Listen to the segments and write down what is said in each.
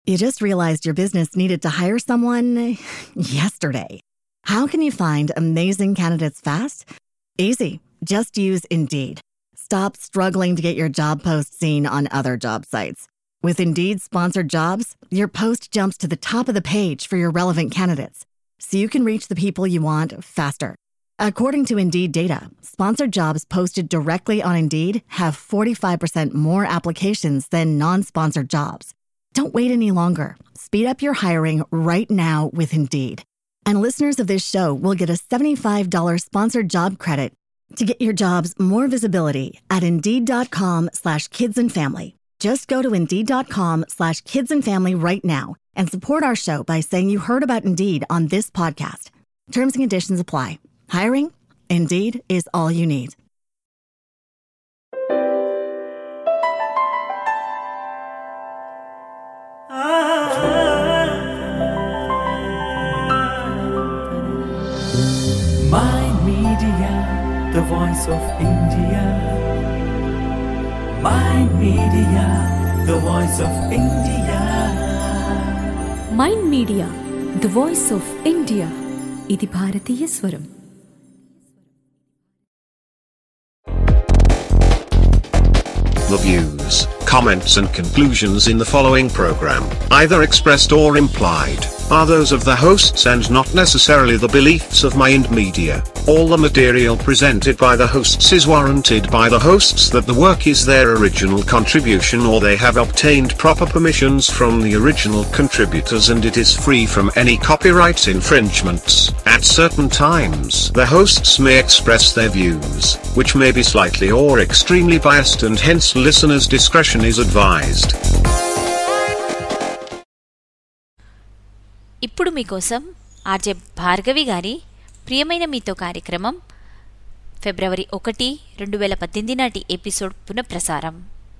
You just realized your business needed to hire someone yesterday. How can you find amazing candidates fast? Easy. Just use Indeed. Stop struggling to get your job post seen on other job sites. With Indeed sponsored jobs, your post jumps to the top of the page for your relevant candidates, so you can reach the people you want faster. According to Indeed data, sponsored jobs posted directly on Indeed have 45% more applications than non sponsored jobs. Don't wait any longer. Speed up your hiring right now with Indeed. And listeners of this show will get a $75 sponsored job credit to get your jobs more visibility at Indeed.com slash kids and family. Just go to Indeed.com slash kids and family right now and support our show by saying you heard about Indeed on this podcast. Terms and conditions apply. Hiring? Indeed is all you need. My Media, the voice of India. My Media, the voice of India. Mind Media the voice of India ఇది భారతీయ స్వరం The views, comments, and conclusions in the following program, either expressed or implied, are those of the hosts and not necessarily the beliefs of Mind Media. All the material presented by the hosts is warranted by the hosts that the work is their original contribution or they have obtained proper permissions from the original contributors and it is free from any copyright infringements. At certain times, the hosts may express their views, which may be slightly or extremely biased and hence listeners' discretion is advised. ఇప్పుడు మీకోసం RJ Bhargavi గారి ప్రియమైన మీతో కార్యక్రమం ఫిబ్రవరి ఒకటి రెండు వేల పద్దెనిమిది నాటి ఎపిసోడ్ పునఃప్రసారం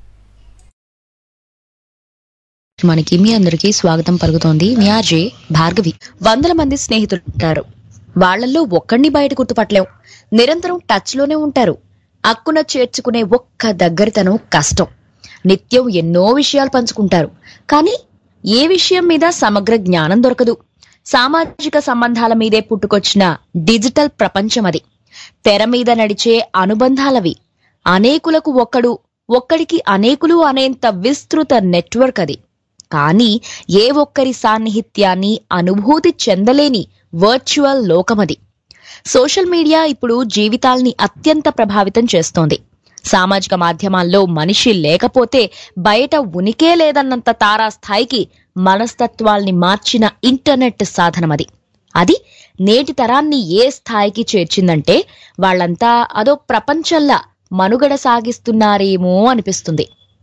మనకి మీ అందరికీ స్వాగతం పలుకుతోంది మీ ఆర్జే భార్గవి వందల మంది స్నేహితులు ఉంటారు వాళ్ళల్లో ఒక్కడిని బయట గుర్తుపట్టలేం నిరంతరం టచ్ లోనే ఉంటారు అక్కున చేర్చుకునే ఒక్క దగ్గరితనం కష్టం నిత్యం ఎన్నో విషయాలు పంచుకుంటారు కానీ ఏ విషయం మీద సమగ్ర జ్ఞానం దొరకదు సామాజిక సంబంధాల మీదే పుట్టుకొచ్చిన డిజిటల్ ప్రపంచం అది తెర మీద నడిచే అనుబంధాలవి అనేకులకు ఒక్కడు ఒక్కడికి అనేకులు అనేంత విస్తృత నెట్వర్క్ అది కానీ ఏ ఒక్కరి సాన్నిహిత్యాన్ని అనుభూతి చెందలేని వర్చువల్ లోకమది సోషల్ మీడియా ఇప్పుడు జీవితాల్ని అత్యంత ప్రభావితం చేస్తోంది సామాజిక మాధ్యమాల్లో మనిషి లేకపోతే బయట ఉనికే లేదన్నంత తారాస్థాయికి మనస్తత్వాల్ని మార్చిన ఇంటర్నెట్ సాధనమది అది నేటి తరాన్ని ఏ స్థాయికి చేర్చిందంటే వాళ్ళంతా అదో ప్రపంచంలా మనుగడ సాగిస్తున్నారేమో అనిపిస్తుంది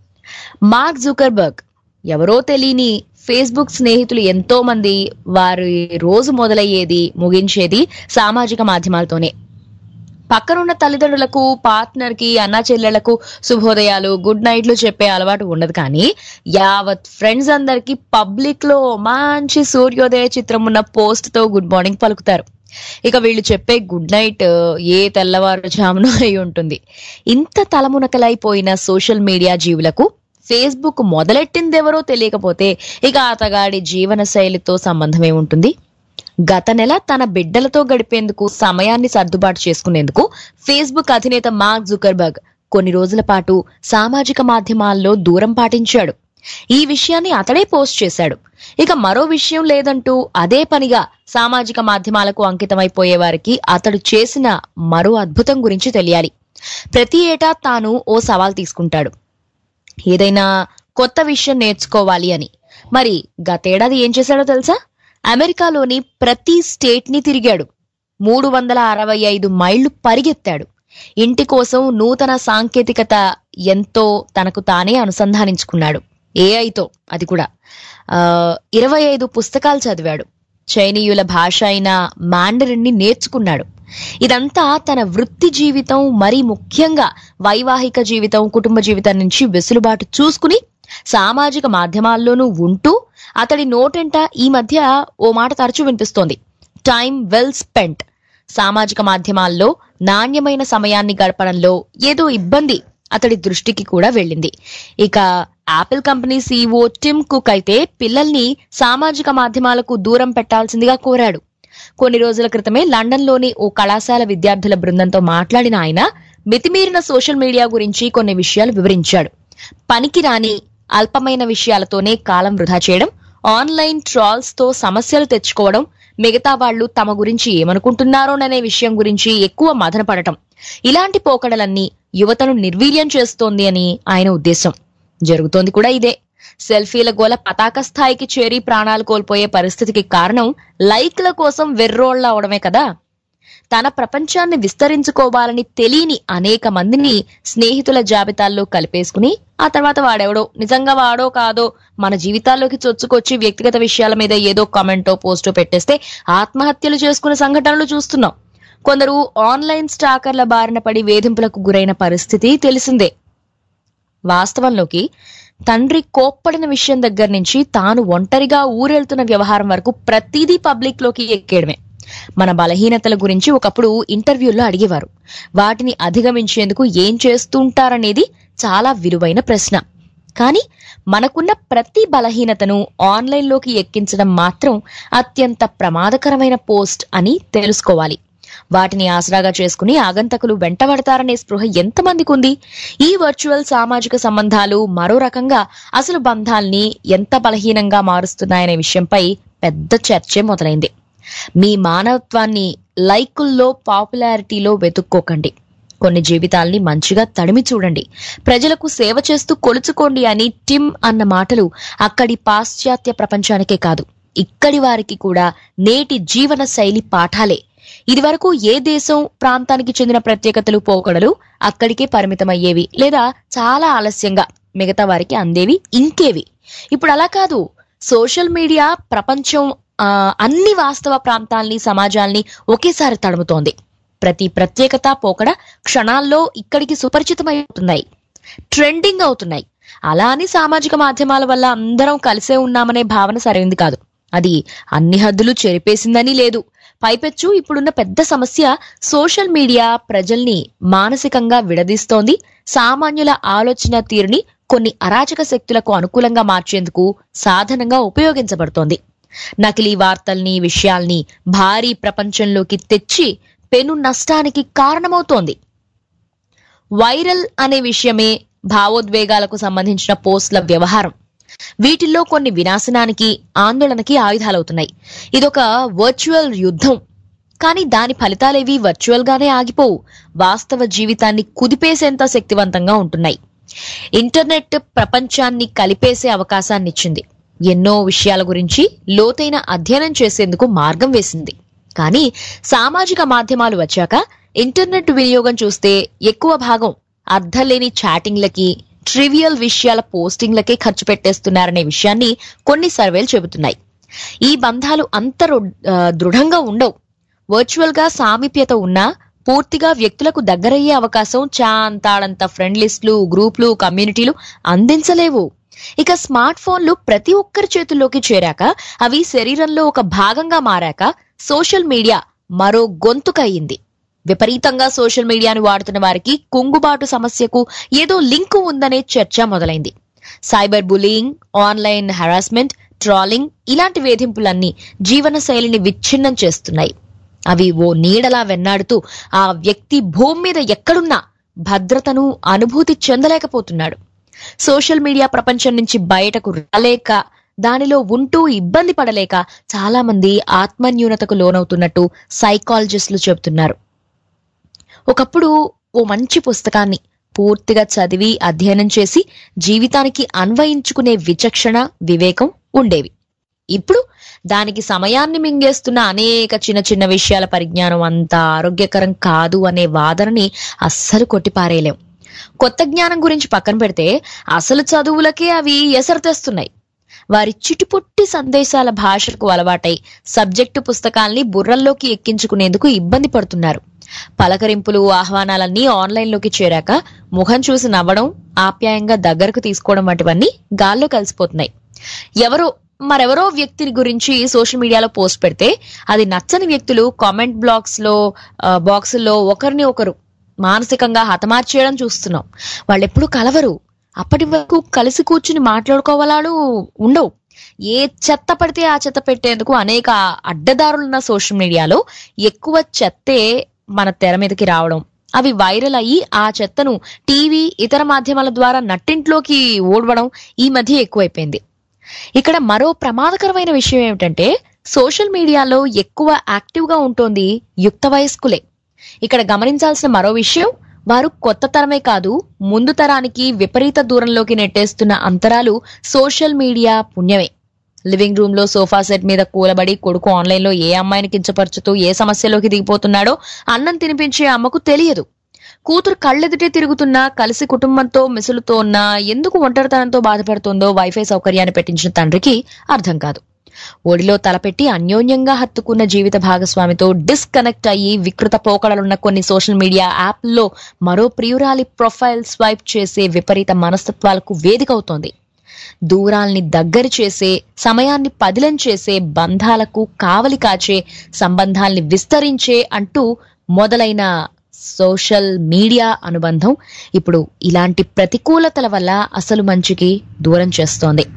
మార్క్ జూకర్బర్గ్ ఎవరో తెలియని ఫేస్బుక్ స్నేహితులు ఎంతో మంది వారి రోజు మొదలయ్యేది ముగించేది సామాజిక మాధ్యమాలతోనే పక్కనున్న తల్లిదండ్రులకు పార్ట్నర్ కి అన్నా చెల్లెళ్లకు శుభోదయాలు గుడ్ నైట్లు చెప్పే అలవాటు ఉండదు కానీ యావత్ ఫ్రెండ్స్ అందరికి పబ్లిక్ లో మంచి సూర్యోదయ చిత్రం ఉన్న పోస్ట్ తో గుడ్ మార్నింగ్ పలుకుతారు ఇక వీళ్ళు చెప్పే గుడ్ నైట్ ఏ తెల్లవారుజామున అయి ఉంటుంది ఇంత తలమునకలైపోయిన సోషల్ మీడియా జీవులకు ఫేస్బుక్ మొదలెట్టిందెవరో తెలియకపోతే ఇక అతగాడి జీవన శైలితో సంబంధమే ఉంటుంది గత నెల తన బిడ్డలతో గడిపేందుకు సమయాన్ని సర్దుబాటు చేసుకునేందుకు ఫేస్బుక్ అధినేత మార్క్ జుకర్బర్గ్ కొన్ని రోజుల పాటు సామాజిక మాధ్యమాల్లో దూరం పాటించాడు ఈ విషయాన్ని అతడే పోస్ట్ చేశాడు ఇక మరో విషయం లేదంటూ అదే పనిగా సామాజిక మాధ్యమాలకు అంకితమైపోయే వారికి అతడు చేసిన మరో అద్భుతం గురించి తెలియాలి ప్రతి ఏటా తాను ఓ సవాల్ తీసుకుంటాడు ఏదైనా కొత్త విషయం నేర్చుకోవాలి అని మరి గతేడాది ఏం చేశాడో తెలుసా అమెరికాలోని ప్రతి స్టేట్ ని తిరిగాడు మూడు వందల అరవై ఐదు మైళ్లు పరిగెత్తాడు ఇంటి కోసం నూతన సాంకేతికత ఎంతో తనకు తానే అనుసంధానించుకున్నాడు ఏఐతో అది కూడా ఆ ఇరవై ఐదు పుస్తకాలు చదివాడు చైనీయుల భాష అయిన మాండరిన్ ని నేర్చుకున్నాడు ఇదంతా తన వృత్తి జీవితం మరి ముఖ్యంగా వైవాహిక జీవితం కుటుంబ జీవితం నుంచి వెసులుబాటు చూసుకుని సామాజిక మాధ్యమాల్లోనూ ఉంటూ అతడి నోటంట ఈ మధ్య ఓ మాట తరచూ వినిపిస్తోంది టైం వెల్ స్పెంట్ సామాజిక మాధ్యమాల్లో నాణ్యమైన సమయాన్ని గడపడంలో ఏదో ఇబ్బంది అతడి దృష్టికి కూడా వెళ్ళింది ఇక Apple company CEO Tim Cook అయితే పిల్లల్ని సామాజిక మాధ్యమాలకు దూరం పెట్టాల్సిందిగా కోరాడు కొన్ని రోజుల క్రితమే లండన్లోని ఓ కళాశాల విద్యార్థుల బృందంతో మాట్లాడిన ఆయన మితిమీరిన సోషల్ మీడియా గురించి కొన్ని విషయాలు వివరించాడు పనికిరాని అల్పమైన విషయాలతోనే కాలం వృధా చేయడం ఆన్లైన్ ట్రాల్స్ తో సమస్యలు తెచ్చుకోవడం మిగతా వాళ్ళు తమ గురించి ఏమనుకుంటున్నారోననే విషయం గురించి ఎక్కువ మదన పడటం ఇలాంటి పోకడలన్నీ యువతను నిర్వీర్యం చేస్తోంది అని ఆయన ఉద్దేశం జరుగుతోంది కూడా ఇదే సెల్ఫీల గోల పతాక స్థాయికి చేరి ప్రాణాలు కోల్పోయే పరిస్థితికి కారణం లైక్ల కోసం వెర్రోళ్ల అవడమే కదా తన ప్రపంచాన్ని విస్తరించుకోవాలని తెలియని అనేక మందిని స్నేహితుల జాబితాల్లో కలిపేసుకుని ఆ తర్వాత వాడెవడో నిజంగా వాడో కాదో మన జీవితాల్లోకి చొచ్చుకొచ్చి వ్యక్తిగత విషయాల మీద ఏదో కామెంటో పోస్టో పెట్టేస్తే ఆత్మహత్యలు చేసుకునే సంఘటనలు చూస్తున్నాం కొందరు ఆన్లైన్ స్టాకర్ల బారిన పడి వేధింపులకు గురైన పరిస్థితి తెలిసిందే వాస్తవంలోకి తండ్రి కోప్పడిన విషయం దగ్గర నుంచి తాను ఒంటరిగా ఊరెళ్తున్న వ్యవహారం వరకు ప్రతిదీ పబ్లిక్ లోకి ఎక్కేయడమే మన బలహీనతల గురించి ఒకప్పుడు ఇంటర్వ్యూల్లో అడిగేవారు వాటిని అధిగమించేందుకు ఏం చేస్తుంటారనేది చాలా విలువైన ప్రశ్న కానీ మనకున్న ప్రతి బలహీనతను ఆన్లైన్లోకి ఎక్కించడం మాత్రం అత్యంత ప్రమాదకరమైన పోస్ట్ అని తెలుసుకోవాలి వాటిని ఆసరాగా చేసుకుని ఆగంతకులు వెంటబడతారనే స్పృహ ఎంతమందికి ఉంది ఈ వర్చువల్ సామాజిక సంబంధాలు మరో రకంగా అసలు బంధాల్ని ఎంత బలహీనంగా మారుస్తున్నాయనే విషయంపై పెద్ద చర్చే మొదలైంది మీ మానవత్వాన్ని లైకుల్లో పాపులారిటీలో వెతుక్కోకండి కొన్ని జీవితాల్ని మంచిగా తడిమి చూడండి ప్రజలకు సేవ చేస్తూ కొలుచుకోండి అని టిమ్ అన్న మాటలు అక్కడి పాశ్చాత్య ప్రపంచానికే కాదు ఇక్కడి వారికి కూడా నేటి జీవన శైలి పాఠాలే ఇదివరకు ఏ దేశం ప్రాంతానికి చెందిన ప్రత్యేకతలు పోకడలు అక్కడికే పరిమితమయ్యేవి లేదా చాలా ఆలస్యంగా మిగతా వారికి అందేవి ఇంకేవి ఇప్పుడు అలా కాదు సోషల్ మీడియా ప్రపంచం ఆ, అన్ని వాస్తవ ప్రాంతాల్ని సమాజాల్ని ఒకేసారి తడుముతోంది ప్రతి ప్రత్యేకత పోకడ క్షణాల్లో ఇక్కడికి సుపరిచితమవుతున్నాయి ట్రెండింగ్ అవుతున్నాయి అలా అని సామాజిక మాధ్యమాల వల్ల అందరం కలిసే ఉన్నామనే భావన సరైంది కాదు అది అన్ని హద్దులు చెరిపేసిందని లేదు పైపెచ్చు ఇప్పుడున్న పెద్ద సమస్య సోషల్ మీడియా ప్రజల్ని మానసికంగా విడదీస్తోంది సామాన్యుల ఆలోచన తీరుని కొన్ని అరాచక శక్తులకు అనుకూలంగా మార్చేందుకు సాధనంగా ఉపయోగించబడుతోంది నకిలీ వార్తల్ని విషయాల్ని భారీ ప్రపంచంలోకి తెచ్చి పెను నష్టానికి కారణమవుతోంది వైరల్ అనే విషయమే భావోద్వేగాలకు సంబంధించిన పోస్టుల వ్యవహారం వీటిల్లో కొన్ని వినాశనానికి ఆందోళనకి ఆయుధాలవుతున్నాయి ఇదొక వర్చువల్ యుద్ధం కానీ దాని ఫలితాలేవి వర్చువల్ గానే ఆగిపోవు వాస్తవ జీవితాన్ని కుదిపేసేంత శక్తివంతంగా ఉంటున్నాయి ఇంటర్నెట్ ప్రపంచాన్ని కలిపేసే అవకాశాన్ని ఇచ్చింది ఎన్నో విషయాల గురించి లోతైన అధ్యయనం చేసేందుకు మార్గం వేసింది కానీ సామాజిక మాధ్యమాలు వచ్చాక ఇంటర్నెట్ వినియోగం చూస్తే ఎక్కువ భాగం అర్థలేని చాటింగ్లకి ట్రివియల్ విషయాల పోస్టింగ్లకే ఖర్చు పెట్టేస్తున్నారనే విషయాన్ని కొన్ని సర్వేలు చెబుతున్నాయి ఈ బంధాలు అంత రు- ఆ, దృఢంగా ఉండవు వర్చువల్ గా సామీప్యత ఉన్నా పూర్తిగా వ్యక్తులకు దగ్గరయ్యే అవకాశం చాంతాడంత ఫ్రెండ్ లిస్టులు గ్రూపులు కమ్యూనిటీలు అందించలేవు ఇక స్మార్ట్ ఫోన్లు ప్రతి ఒక్కరి చేతుల్లోకి చేరాక అవి శరీరంలో ఒక భాగంగా మారాక సోషల్ మీడియా మరో గొంతుకయ్యింది విపరీతంగా సోషల్ మీడియాను వాడుతున్న వారికి కుంగుబాటు సమస్యకు ఏదో లింకు ఉందనే చర్చ మొదలైంది cyber bullying online harassment trolling ఇలాంటి వేధింపులన్నీ జీవన శైలిని విచ్ఛిన్నం చేస్తున్నాయి అవి ఓ నీడలా వెన్నాడుతూ ఆ వ్యక్తి భూమి మీద ఎక్కడున్నా భద్రతను అనుభూతి చెందలేకపోతున్నాడు సోషల్ మీడియా ప్రపంచం నుంచి బయటకు రాలేక దానిలో ఉంటూ ఇబ్బంది పడలేక చాలా మంది ఆత్మన్యూనతకు లోనవుతున్నట్టు సైకాలజిస్టులు చెబుతున్నారు ఒకప్పుడు ఓ మంచి పుస్తకాన్ని పూర్తిగా చదివి అధ్యయనం చేసి జీవితానికి అన్వయించుకునే విచక్షణ వివేకం ఉండేవి ఇప్పుడు దానికి సమయాన్ని మింగేస్తున్న అనేక చిన్న చిన్న విషయాల పరిజ్ఞానం అంత ఆరోగ్యకరం కాదు అనే వాదనని అస్సలు కొట్టిపారేయలేం కొత్త జ్ఞానం గురించి పక్కన పెడితే అసలు చదువులకే అవి ఎసరు తెస్తున్నాయి వారి చిటుపుట్టి సందేశాల భాషకు అలవాటై సబ్జెక్టు పుస్తకాల్ని బుర్రల్లోకి ఎక్కించుకునేందుకు ఇబ్బంది పడుతున్నారు పలకరింపులు ఆహ్వానాలన్నీ ఆన్లైన్లోకి చేరాక ముఖం చూసి నవ్వడం ఆప్యాయంగా దగ్గరకు తీసుకోవడం వంటివన్నీ గాల్లో కలిసిపోతున్నాయి ఎవరో మరెవరో వ్యక్తిని గురించి సోషల్ మీడియాలో పోస్ట్ పెడితే అది నచ్చని వ్యక్తులు కామెంట్ బ్లాక్స్ లో బాక్సుల్లో ఒకరిని ఒకరు మానసికంగా హతమార్చేయడం చూస్తున్నాం వాళ్ళు ఎప్పుడు కలవరు అప్పటి వరకు కలిసి కూర్చుని మాట్లాడుకోవాలాడు ఉండవు ఏ చెత్త పడితే ఆ చెత్త పెట్టేందుకు అనేక అడ్డదారులున్న సోషల్ మీడియాలో ఎక్కువ చెత్తే మన తెర మీదకి రావడం అవి వైరల్ అయ్యి ఆ చెత్తను టీవీ ఇతర మాధ్యమాల ద్వారా నట్టింట్లోకి ఓడవడం ఈ మధ్య ఎక్కువైపోయింది ఇక్కడ మరో ప్రమాదకరమైన విషయం ఏమిటంటే సోషల్ మీడియాలో ఎక్కువ యాక్టివ్ గా ఉంటోంది యుక్త వయస్కులే ఇక్కడ గమనించాల్సిన మరో విషయం వారు కొత్త తరమే కాదు ముందు తరానికి విపరీత దూరంలోకి నెట్టేస్తున్న అంతరాలు సోషల్ మీడియా పుణ్యమే లివింగ్ రూమ్ లో సోఫా సెట్ మీద కూలబడి కొడుకు ఆన్లైన్ లో ఏ అమ్మాయిని కించపరుచుతూ ఏ సమస్యలోకి దిగిపోతున్నాడో అన్నం తినిపించే అమ్మకు తెలియదు కూతురు కళ్ళెదుటే తిరుగుతున్నా కలిసి కుటుంబంతో మిసులుతో ఉన్నా ఎందుకు ఒంటరితనంతో బాధపడుతుందో వైఫై సౌకర్యాన్ని పెట్టించిన తండ్రికి అర్థం కాదు ఒడిలో తలపెట్టి అన్యోన్యంగా హత్తుకున్న జీవిత భాగస్వామితో డిస్కనెక్ట్ అయ్యి వికృత పోకడలున్న కొన్ని సోషల్ మీడియా యాప్ల్లో మరో ప్రియురాలి ప్రొఫైల్ స్వైప్ చేసే విపరీత మనస్తత్వాలకు వేదిక అవుతోంది దూరాల్ని దగ్గర చేసే సమయాన్ని పదిలం చేసే బంధాలకు కావలి కాచే సంబంధాల్ని విస్తరించే అంటూ మొదలైన సోషల్ మీడియా అనుబంధం ఇప్పుడు ఇలాంటి ప్రతికూలతల వల్ల అసలు మంచికి దూరం చేస్తోంది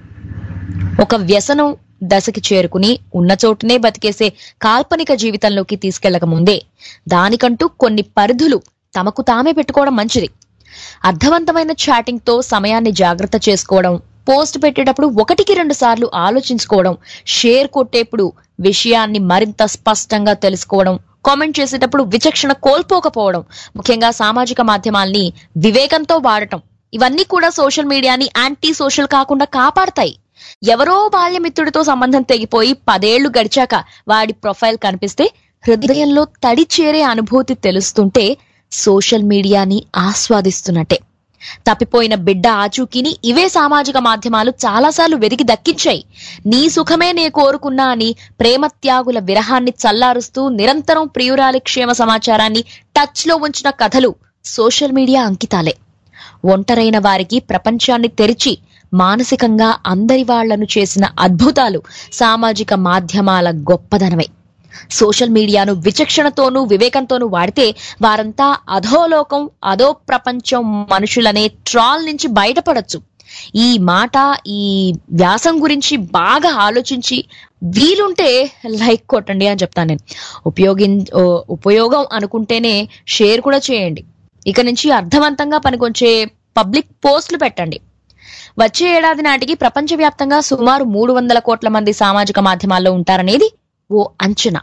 ఒక వ్యసనం దశకి చేరుకుని ఉన్న చోటునే బతికేసే కాల్పనిక జీవితంలోకి తీసుకెళ్లక ముందే దానికంటూ కొన్ని పరిధులు తమకు తామే పెట్టుకోవడం మంచిది అర్థవంతమైన చాటింగ్ తో సమయాన్ని జాగ్రత్త చేసుకోవడం పోస్ట్ పెట్టేటప్పుడు ఒకటికి రెండు సార్లు ఆలోచించుకోవడం షేర్ కొట్టేప్పుడు విషయాన్ని మరింత స్పష్టంగా తెలుసుకోవడం కామెంట్ చేసేటప్పుడు విచక్షణ కోల్పోకపోవడం ముఖ్యంగా సామాజిక మాధ్యమాల్ని వివేకంతో వాడటం ఇవన్నీ కూడా సోషల్ మీడియాని యాంటీ సోషల్ కాకుండా కాపాడతాయి ఎవరో బాల్యమిత్రుడితో సంబంధం తెగిపోయి పదేళ్లు గడిచాక వాడి ప్రొఫైల్ కనిపిస్తే హృదయంలో తడి చేరే అనుభూతి తెలుస్తుంటే సోషల్ మీడియాని ఆస్వాదిస్తున్నట్టే తప్పిపోయిన బిడ్డ ఆచూకీని ఇవే సామాజిక మాధ్యమాలు చాలాసార్లు వెతికి దక్కించాయి నీ సుఖమే నే కోరుకున్నా అని ప్రేమ త్యాగుల విరహాన్ని చల్లారుస్తూ నిరంతరం ప్రియురాలి క్షేమ సమాచారాన్ని టచ్ లో ఉంచిన కథలు సోషల్ మీడియా అంకితాలే ఒంటరైన వారికి ప్రపంచాన్ని తెరిచి మానసికంగా అందరి వాళ్లను చేసిన అద్భుతాలు సామాజిక మాధ్యమాల గొప్పదనమే సోషల్ మీడియాను విచక్షణతోనూ వివేకంతోనూ వాడితే వారంతా అధోలోకం అధో ప్రపంచం మనుషులనే ట్రాల్ నుంచి బయటపడొచ్చు ఈ మాట ఈ వ్యాసం గురించి బాగా ఆలోచించి వీలుంటే లైక్ కొట్టండి అని చెప్తాను నేను ఉపయోగి ఓ, ఉపయోగం అనుకుంటేనే షేర్ కూడా చేయండి ఇక నుంచి అర్థవంతంగా పనికొచ్చే పబ్లిక్ పోస్టులు పెట్టండి వచ్చే ఏడాది నాటికి ప్రపంచవ్యాప్తంగా సుమారు మూడు వందల కోట్ల మంది సామాజిక మాధ్యమాల్లో ఉంటారనేది ఓ అంచనా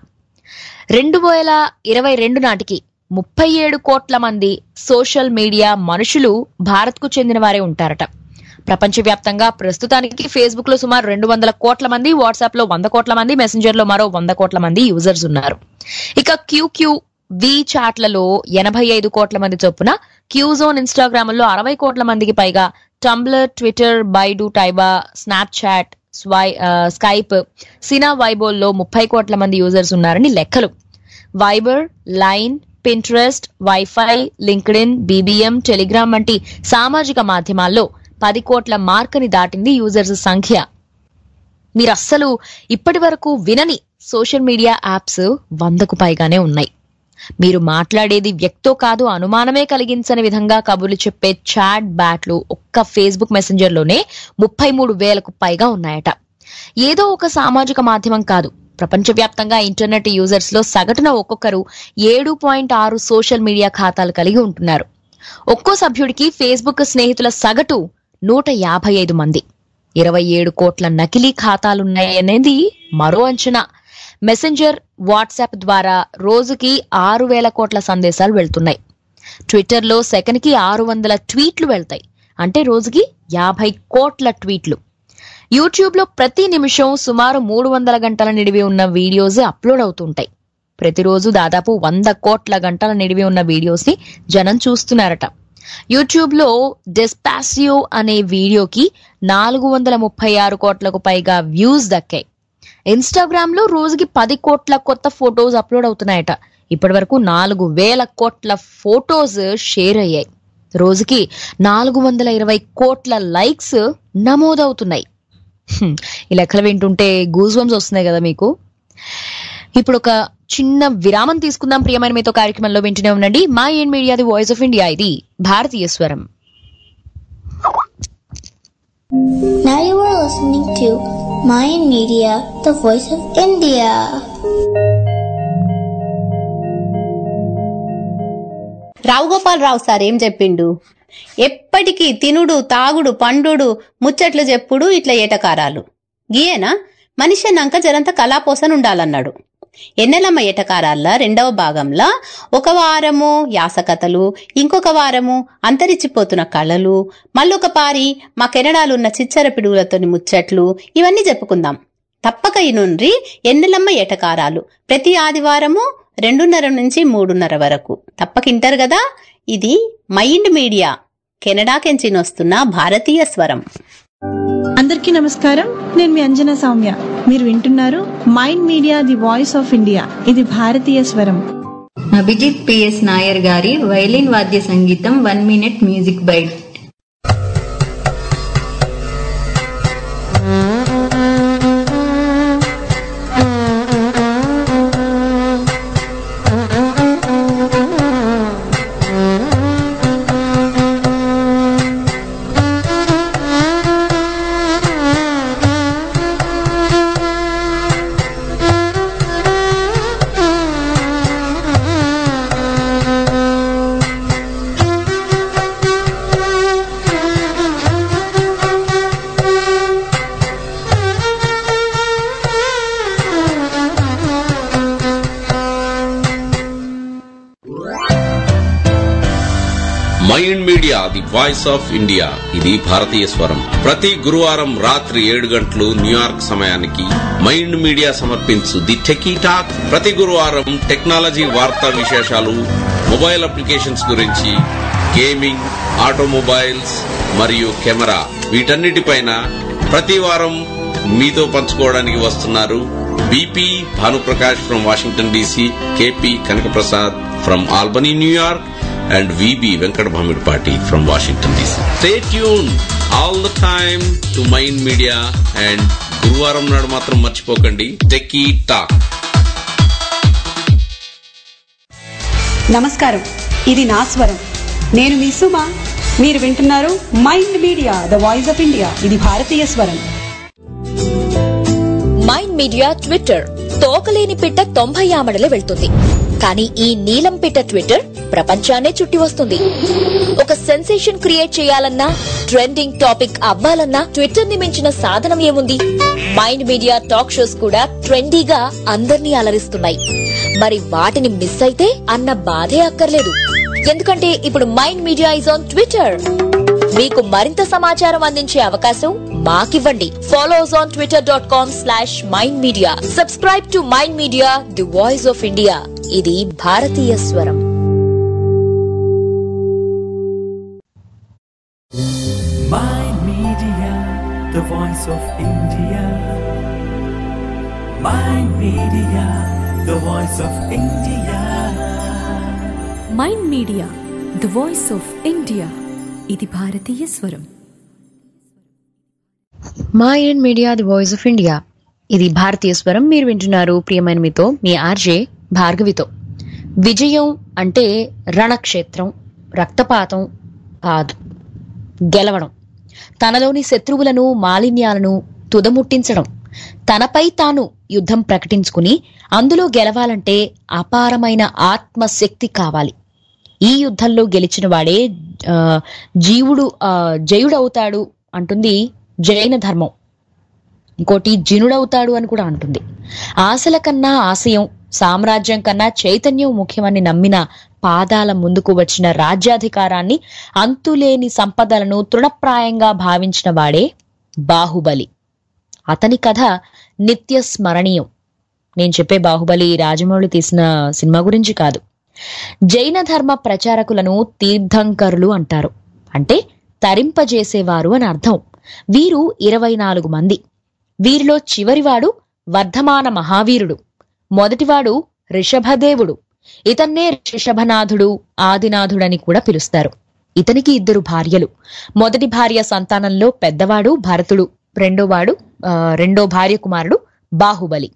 రెండు వేల ఇరవై రెండు నాటికి ముప్పై ఏడు కోట్ల మంది సోషల్ మీడియా మనుషులు భారత్కు చెందిన వారే ఉంటారట ప్రపంచవ్యాప్తంగా ప్రస్తుతానికి ఫేస్బుక్ లో సుమారు రెండు వందల కోట్ల మంది వాట్సాప్ లో వంద కోట్ల మంది మెసెంజర్ లో మరో వంద కోట్ల మంది యూజర్స్ ఉన్నారు ఇక క్యూక్యూ వి చాట్లలో ఎనభై ఐదు కోట్ల మంది చొప్పున క్యూజోన్ ఇన్స్టాగ్రామ్ లో అరవై కోట్ల మందికి పైగా టంబ్లర్ ట్విట్టర్ బైడు టైబా స్నాప్చాట్ స్వై ఆ, స్కైప్ సినా వైబోల్లో ముప్పై కోట్ల మంది యూజర్స్ ఉన్నారని లెక్కలు వైబర్ లైన్ పింట్రెస్ట్ వైఫై లింక్డ్ఇన్ బీబీఎం టెలిగ్రామ్ వంటి సామాజిక మాధ్యమాల్లో పది కోట్ల మార్కుని దాటింది యూజర్స్ సంఖ్య మీరు అస్సలు ఇప్పటి వరకు వినని సోషల్ మీడియా యాప్స్ వందకు పైగానే ఉన్నాయి మీరు మాట్లాడేది వ్యక్తో కాదు అనుమానమే కలిగించని విధంగా కబుర్లు చెప్పే చాట్ బ్యాట్లు ఒక్క ఫేస్బుక్ మెసెంజర్ లోనే ముప్పై మూడు వేలకు పైగా ఉన్నాయట ఏదో ఒక సామాజిక మాధ్యమం కాదు ప్రపంచవ్యాప్తంగా ఇంటర్నెట్ యూజర్స్ లో సగటున ఒక్కొక్కరు ఏడు పాయింట్ ఆరు సోషల్ మీడియా ఖాతాలు కలిగి ఉంటున్నారు ఒక్కో సభ్యుడికి ఫేస్బుక్ స్నేహితుల సగటు నూట యాభై ఐదు మంది ఇరవై ఏడు కోట్ల నకిలీ ఖాతాలున్నాయనేది మరో అంచనా మెసెంజర్ వాట్సాప్ ద్వారా రోజుకి ఆరు వేల కోట్ల సందేశాలు వెళ్తున్నాయి ట్విట్టర్లో సెకన్కి ఆరు వందల ట్వీట్లు వెళ్తాయి అంటే రోజుకి యాభై కోట్ల ట్వీట్లు యూట్యూబ్లో ప్రతి నిమిషం సుమారు మూడు వందల గంటల నిడివి ఉన్న వీడియోస్ అప్లోడ్ అవుతుంటాయి ప్రతిరోజు దాదాపు వంద కోట్ల గంటల నిడివి ఉన్న వీడియోస్ ని జనం చూస్తున్నారట యూట్యూబ్ లో డెస్పాసియో అనే వీడియోకి నాలుగు వందల ముప్పై ఆరు కోట్లకు పైగా వ్యూస్ దక్కాయి ఇన్స్టాగ్రామ్ లో రోజుకి పది కోట్ల కొత్త ఫొటోస్ అప్లోడ్ అవుతున్నాయట ఇప్పటి వరకు నాలుగు వేల కోట్ల ఫొటోస్ షేర్ అయ్యాయి రోజుకి నాలుగు వందల ఇరవై కోట్ల లైక్స్ నమోదవుతున్నాయి హ్మ్, ఈ లెక్కలు వింటుంటే గూజ్ బంప్స్ వస్తున్నాయి కదా మీకు ఇప్పుడు ఒక చిన్న విరామం తీసుకుందాం ప్రియమైన మీతో కార్యక్రమంలో వింటూనే ఉండండి మా ఏన్ Media the voice of India ఇది భారతీయ స్వరం Now you are listening to Mayan Media, the voice of India. Rao Gopalarao sir ఏం చెప్పిండు ఎప్పటికీ తినుడు తాగుడు పండుడు ముచ్చట్లు చెప్పుడు ఇట్లా ఏటకారాలు గీయేనా మనిషి అన్నాక జరంత కళాపోసన ఉండాలన్నాడు ఎన్నెలమ్మ ఏటకారాల రెండవ భాగంలో ఒక వారము యాసకథలు ఇంకొక వారము అంతరించిపోతున్న కళలు మళ్ళొక పారి మా కెనడాలున్న చిచ్చర పిడుగులతోని ముచ్చట్లు ఇవన్నీ చెప్పుకుందాం తప్పక ఇనుండ్రి ఎన్నెలమ్మ ఏటకారాలు ప్రతి ఆదివారము రెండున్నర నుంచి మూడున్నర వరకు తప్పకింటారు కదా ఇది మైండ్ మీడియా కెనడాకెంచి వస్తున్న భారతీయ స్వరం అందరికీ నమస్కారం నేను మీ అంజనా సౌమ్య మీరు వింటున్నారు Mind Media the voice of India ఇది భారతీయ స్వరం అభిజిత్ పిఎస్ నాయర్ గారి వైలిన్ వాద్య సంగీతం one minute music bite Mind Media the voice of India ఇది భారతీయ స్వరం ప్రతి గురువారం రాత్రి ఏడు గంటలు న్యూయార్క్ సమయానికి మైండ్ మీడియా సమర్పించు ది టెకీ టాక్ ప్రతి గురువారం టెక్నాలజీ వార్తా విశేషాలు మొబైల్ అప్లికేషన్స్ గురించి గేమింగ్ ఆటోమొబైల్స్ మరియు కెమెరా వీటన్నిటిపైన ప్రతి వారం మీతో పంచుకోవడానికి వస్తున్నారు BP Bhanuprakash from Washington DC KP Kanakaprasad from Albany New York and VB Venkat Bhamidpati from Washington DC. Stay tuned all the time to Mind Media and గురువారం నాడు మాత్రం మర్చిపోకండి టెక్కీ టాక్ నమస్కారం ఇది నా స్వరం నేను మీ సుమ మీరు వింటున్నారు Mind Media the voice of India ఇది భారతీయ స్వరం మైండ్ మీడియా ట్విట్టర్ తోకలేని పిట్ట తొంభై ఆమడలే వెళ్తుంది కానీ ఈ నీలం పిట్ట ట్విట్టర్ ప్రపంచాన్నే చుట్టి వస్తుంది ఒక సెన్సేషన్ క్రియేట్ చేయాలన్నా ట్రెండింగ్ టాపిక్ అవ్వాలన్నా ట్విట్టర్ ని మించిన సాధనం ఏముంది మైండ్ మీడియా టాక్ షోస్ కూడా ట్రెండీగా అందర్నీ అలరిస్తున్నాయి మరి వాటిని మిస్ అయితే అన్న బాధే అక్కర్లేదు ఎందుకంటే ఇప్పుడు Mind Media is on Twitter మీకు మరింత సమాచారం అందించే అవకాశం మాకివ్వండి follows on Twitter dot com slash Mind Media subscribe to Mind Media the voice of India ఇది భారతీయ స్వరం Mind Media, the voice of India. Mind Media, the voice of India. Mind Media the voice of India ఇది భారతీయ స్వరం మా Indian Media the voice of India ఇది భారతీయ స్వరం మీరు వింటున్నారు ప్రియమైన మీతో మీ ఆర్జే భార్గవితో విజయం అంటే రణక్షేత్రం రక్తపాతం కాదు గెలవడం తనలోని శత్రువులను మాలిన్యాలను తుదముట్టించడం తనపై తాను యుద్ధం ప్రకటించుకుని అందులో గెలవాలంటే అపారమైన ఆత్మశక్తి కావాలి ఈ యుద్ధంలో గెలిచిన వాడే ఆ, జీవుడు ఆ, జయుడవుతాడు అంటుంది జైన ధర్మం ఇంకోటి జినుడవుతాడు అని కూడా అంటుంది ఆశల కన్నా ఆశయం సామ్రాజ్యం కన్నా చైతన్యం ముఖ్యమని నమ్మిన పాదాల ముందుకు వచ్చిన రాజ్యాధికారాన్ని అంతులేని సంపదలను తృణప్రాయంగా భావించిన వాడే బాహుబలి అతని కథ నిత్య స్మరణీయం నేను చెప్పే బాహుబలి రాజమౌళి తీసిన సినిమా గురించి కాదు జైన ధర్మ ప్రచారకులను తీర్థంకరులు అంటారు అంటే తరింపజేసేవారు అని అర్థం వీరు ఇరవై నాలుగు మంది వీరిలో చివరివాడు వర్ధమాన మహావీరుడు మొదటివాడు రిషభదేవుడు ఇతన్నే రిషభనాథుడు ఆదినాథుడని కూడా పిలుస్తారు ఇతనికి ఇద్దరు భార్యలు మొదటి భార్య సంతానంలో పెద్దవాడు భరతుడు రెండోవాడు ఆ, రెండో భార్య కుమారుడు బాహుబలి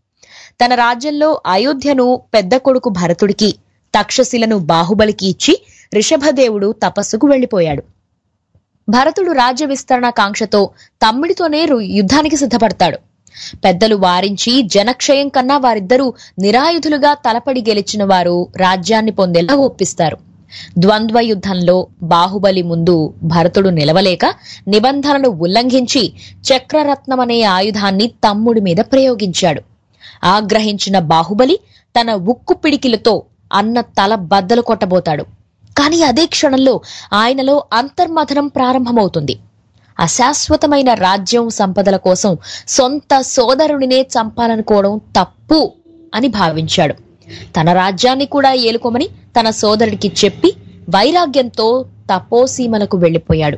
తన రాజ్యంలో అయోధ్యను పెద్ద కొడుకు భరతుడికి తక్షశిలను బాహుబలికి ఇచ్చి రిషభదేవుడు తపస్సుకు వెళ్లిపోయాడు భరతుడు రాజ్య విస్తరణ కాంక్షతో తమ్ముడితోనే రు- యుద్ధానికి సిద్ధపడతాడు పెద్దలు వారించి జనక్షయం కన్నా వారిద్దరూ నిరాయుధులుగా తలపడి గెలిచిన వారు రాజ్యాన్ని పొందేలా ఒప్పిస్తారు ద్వంద్వ యుద్ధంలో బాహుబలి ముందు భరతుడు నిలవలేక నిబంధనలు ఉల్లంఘించి చక్రరత్నం అనే ఆయుధాన్ని తమ్ముడి మీద ప్రయోగించాడు ఆగ్రహించిన బాహుబలి తన ఉక్కు పిడికిలతో అన్న తల బద్దలు కొట్టబోతాడు కానీ అదే క్షణంలో ఆయనలో అంతర్మథనం ప్రారంభమవుతుంది అశాశ్వతమైన రాజ్యం సంపదల కోసం సొంత సోదరుడినే చంపాలనుకోవడం తప్పు అని భావించాడు తన రాజ్యాన్ని కూడా ఏలుకోమని తన సోదరుడికి చెప్పి వైరాగ్యంతో తపోసీమలకు వెళ్లిపోయాడు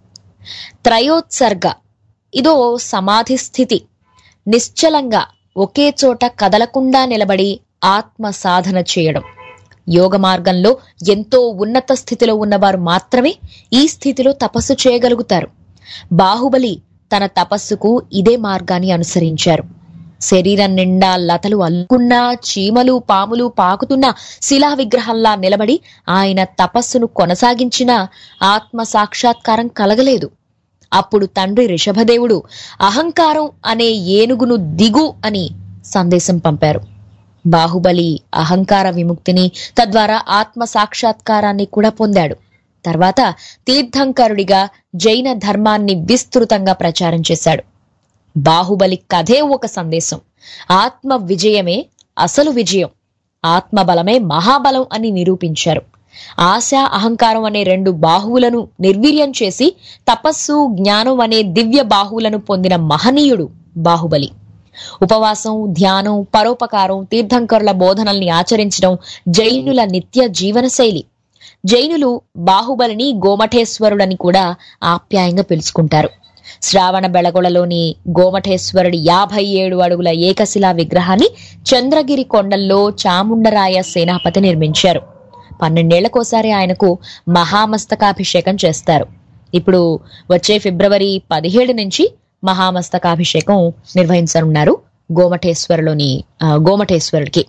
త్రయోత్సర్గ ఇదో సమాధి స్థితి నిశ్చలంగా ఒకే చోట కదలకుండా నిలబడి ఆత్మ సాధన చేయడం యోగ మార్గంలో ఎంతో ఉన్నత స్థితిలో ఉన్నవారు మాత్రమే ఈ స్థితిలో తపస్సు చేయగలుగుతారు బాహుబలి తన తపస్సుకు ఇదే మార్గాన్ని అనుసరించారు శరీరం నిండా లతలు అల్లుకున్నా చీమలు పాములు పాకుతున్న శిలా విగ్రహంలా నిలబడి ఆయన తపస్సును కొనసాగించిన ఆత్మ సాక్షాత్కారం కలగలేదు అప్పుడు తండ్రి రిషభదేవుడు అహంకారం అనే ఏనుగును దిగు అని సందేశం పంపారు బాహుబలి అహంకార విముక్తిని తద్వారా ఆత్మ సాక్షాత్కారాన్ని కూడా పొందాడు తర్వాత తీర్థంకరుడిగా జైన ధర్మాన్ని విస్తృతంగా ప్రచారం చేశాడు బాహుబలి కథే ఒక సందేశం ఆత్మ విజయమే అసలు విజయం ఆత్మ బలమే మహాబలం అని నిరూపించారు ఆశ అహంకారం అనే రెండు బాహువులను నిర్వీర్యం చేసి తపస్సు జ్ఞానం అనే దివ్య బాహువులను పొందిన మహనీయుడు బాహుబలి ఉపవాసం ధ్యానం పరోపకారం తీర్థంకరుల బోధనల్ని ఆచరించడం జైనుల నిత్య జీవనశైలి జైనులు బాహుబలిని గోమఠేశ్వరుడని కూడా ఆప్యాయంగా పిలుచుకుంటారు శ్రావణ బెళగొళలోని గోమఠేశ్వరుడి యాభై ఏడు అడుగుల ఏకశిలా విగ్రహాన్ని చంద్రగిరి కొండల్లో చాముండరాయ సేనాపతి నిర్మించారు పన్నెండేళ్లకోసారి ఆయనకు మహామస్తకాభిషేకం చేస్తారు ఇప్పుడు వచ్చే ఫిబ్రవరి పదిహేడు నుంచి మహామస్తకాభిషేకం నిర్వహించనున్నారు గోమఠేశ్వరులోని ఆ, గోమఠేశ్వరుడికి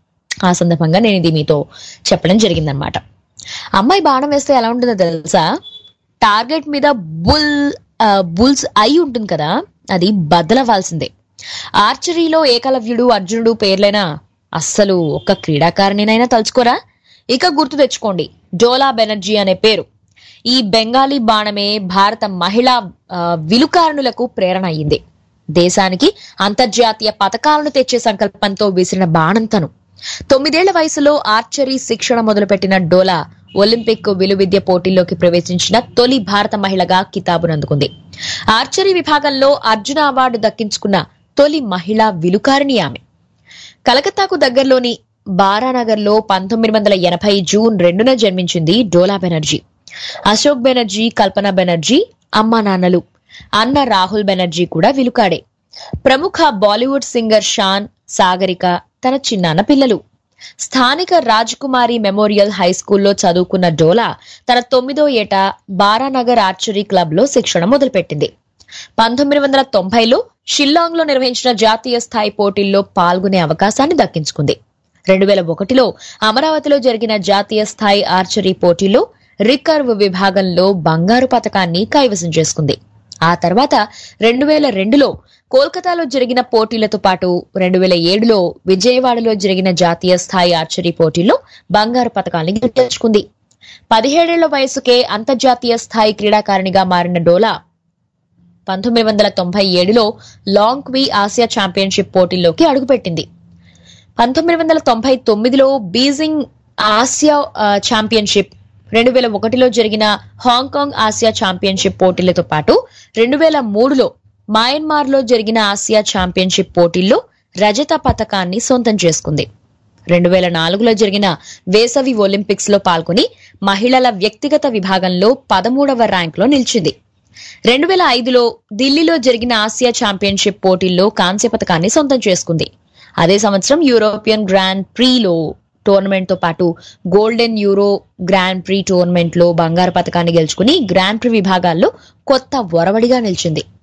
ఆ సందర్భంగా నేను ఇది మీతో చెప్పడం జరిగిందనమాట అమ్మాయి బాణం వేస్తే ఎలా ఉంటుందో తెలుసా టార్గెట్ మీద బుల్ ఆ, బుల్స్ ఐ ఉంటుంది కదా అది బద్దలవ్వాల్సిందే ఆర్చరీలో ఏకలవ్యుడు అర్జునుడు పేర్లైనా అస్సలు ఒక్క క్రీడాకారిణినైనా తలుచుకోరా ఇక గుర్తు తెచ్చుకోండి డోలా బెనర్జీ అనే పేరు ఈ బెంగాలీ బాణమే భారత మహిళా ఆ, విలుకారణులకు ప్రేరణ అయ్యింది దేశానికి అంతర్జాతీయ పథకాలను తెచ్చే సంకల్పంతో విసిరిన బాణం తను తొమ్మిదేళ్ల వయసులో ఆర్చరీ శిక్షణ మొదలుపెట్టిన డోలా ఒలింపిక్ విలువిద్య పోటీల్లోకి ప్రవేశించిన తొలి భారత మహిళగా కితాబునందుకుంది ఆర్చరీ విభాగంలో అర్జున అవార్డు దక్కించుకున్న తొలి మహిళా విలుకారిణి ఆమె కలకత్తాకు దగ్గరలోని బారానగర్లో పంతొమ్మిది వందల ఎనభై జూన్ రెండున జన్మించింది డోలా బెనర్జీ అశోక్ బెనర్జీ కల్పన బెనర్జీ అమ్మా నాన్నలు అన్న రాహుల్ బెనర్జీ కూడా విలుకాడే ప్రముఖ బాలీవుడ్ సింగర్ షాన్ సాగరిక తన చిన్నాన్న పిల్లలు స్థానిక రాజకుమారి మెమోరియల్ హై స్కూల్లో చదువుకున్న డోలా తన తొమ్మిదో ఏట బారానగర్ ఆర్చరీ క్లబ్ లో శిక్షణ మొదలుపెట్టింది పంతొమ్మిది వందల తొంభైలో షిల్లాంగ్ లో నిర్వహించిన జాతీయ స్థాయి పోటీల్లో పాల్గొనే అవకాశాన్ని దక్కించుకుంది రెండు వేల ఒకటిలో అమరావతిలో జరిగిన జాతీయ స్థాయి ఆర్చరీ పోటీలో రికర్వ్ విభాగంలో బంగారు పతకాన్ని కైవసం చేసుకుంది ఆ తర్వాత రెండు వేల రెండులో కోల్కతాలో జరిగిన పోటీలతో పాటు రెండు వేల ఏడులో విజయవాడలో జరిగిన జాతీయ స్థాయి ఆర్చరీ పోటీల్లో బంగారు పతకాన్ని గెలుచుకుంది పదిహేడేళ్ల వయసుకే అంతర్జాతీయ స్థాయి క్రీడాకారిణిగా మారిన డోలా పంతొమ్మిది వందల తొంభై ఏడులో లాంగ్ క్వీ ఆసియా ఛాంపియన్షిప్ పోటీల్లోకి అడుగుపెట్టింది పంతొమ్మిది వందల తొంభై తొమ్మిదిలో బీజింగ్ ఆసియా ఆ, ఛాంపియన్షిప్ రెండు వేల ఒకటిలో జరిగిన హాంకాంగ్ ఆసియా ఛాంపియన్షిప్ పోటీలతో పాటు రెండు వేల మూడులో మయన్మార్ లో జరిగిన ఆసియా ఛాంపియన్షిప్ పోటీల్లో రజత పథకాన్ని సొంతం చేసుకుంది రెండు వేల నాలుగులో జరిగిన వేసవి ఒలింపిక్స్ లో పాల్గొని మహిళల వ్యక్తిగత విభాగంలో పదమూడవ ర్యాంక్ లో నిలిచింది రెండు వేల ఐదులో ఢిల్లీలో జరిగిన ఆసియా ఛాంపియన్షిప్ పోటీల్లో కాంస్య పథకాన్ని సొంతం చేసుకుంది అదే సంవత్సరం యూరోపియన్ గ్రాండ్ ప్రీలో టోర్నమెంట్ తో పాటు golden Euro grand prix tournament లో బంగారు పథకాన్ని గెలుచుకుని గ్రాండ్ ప్రీ విభాగాల్లో కొత్త ఒరవడిగా నిలిచింది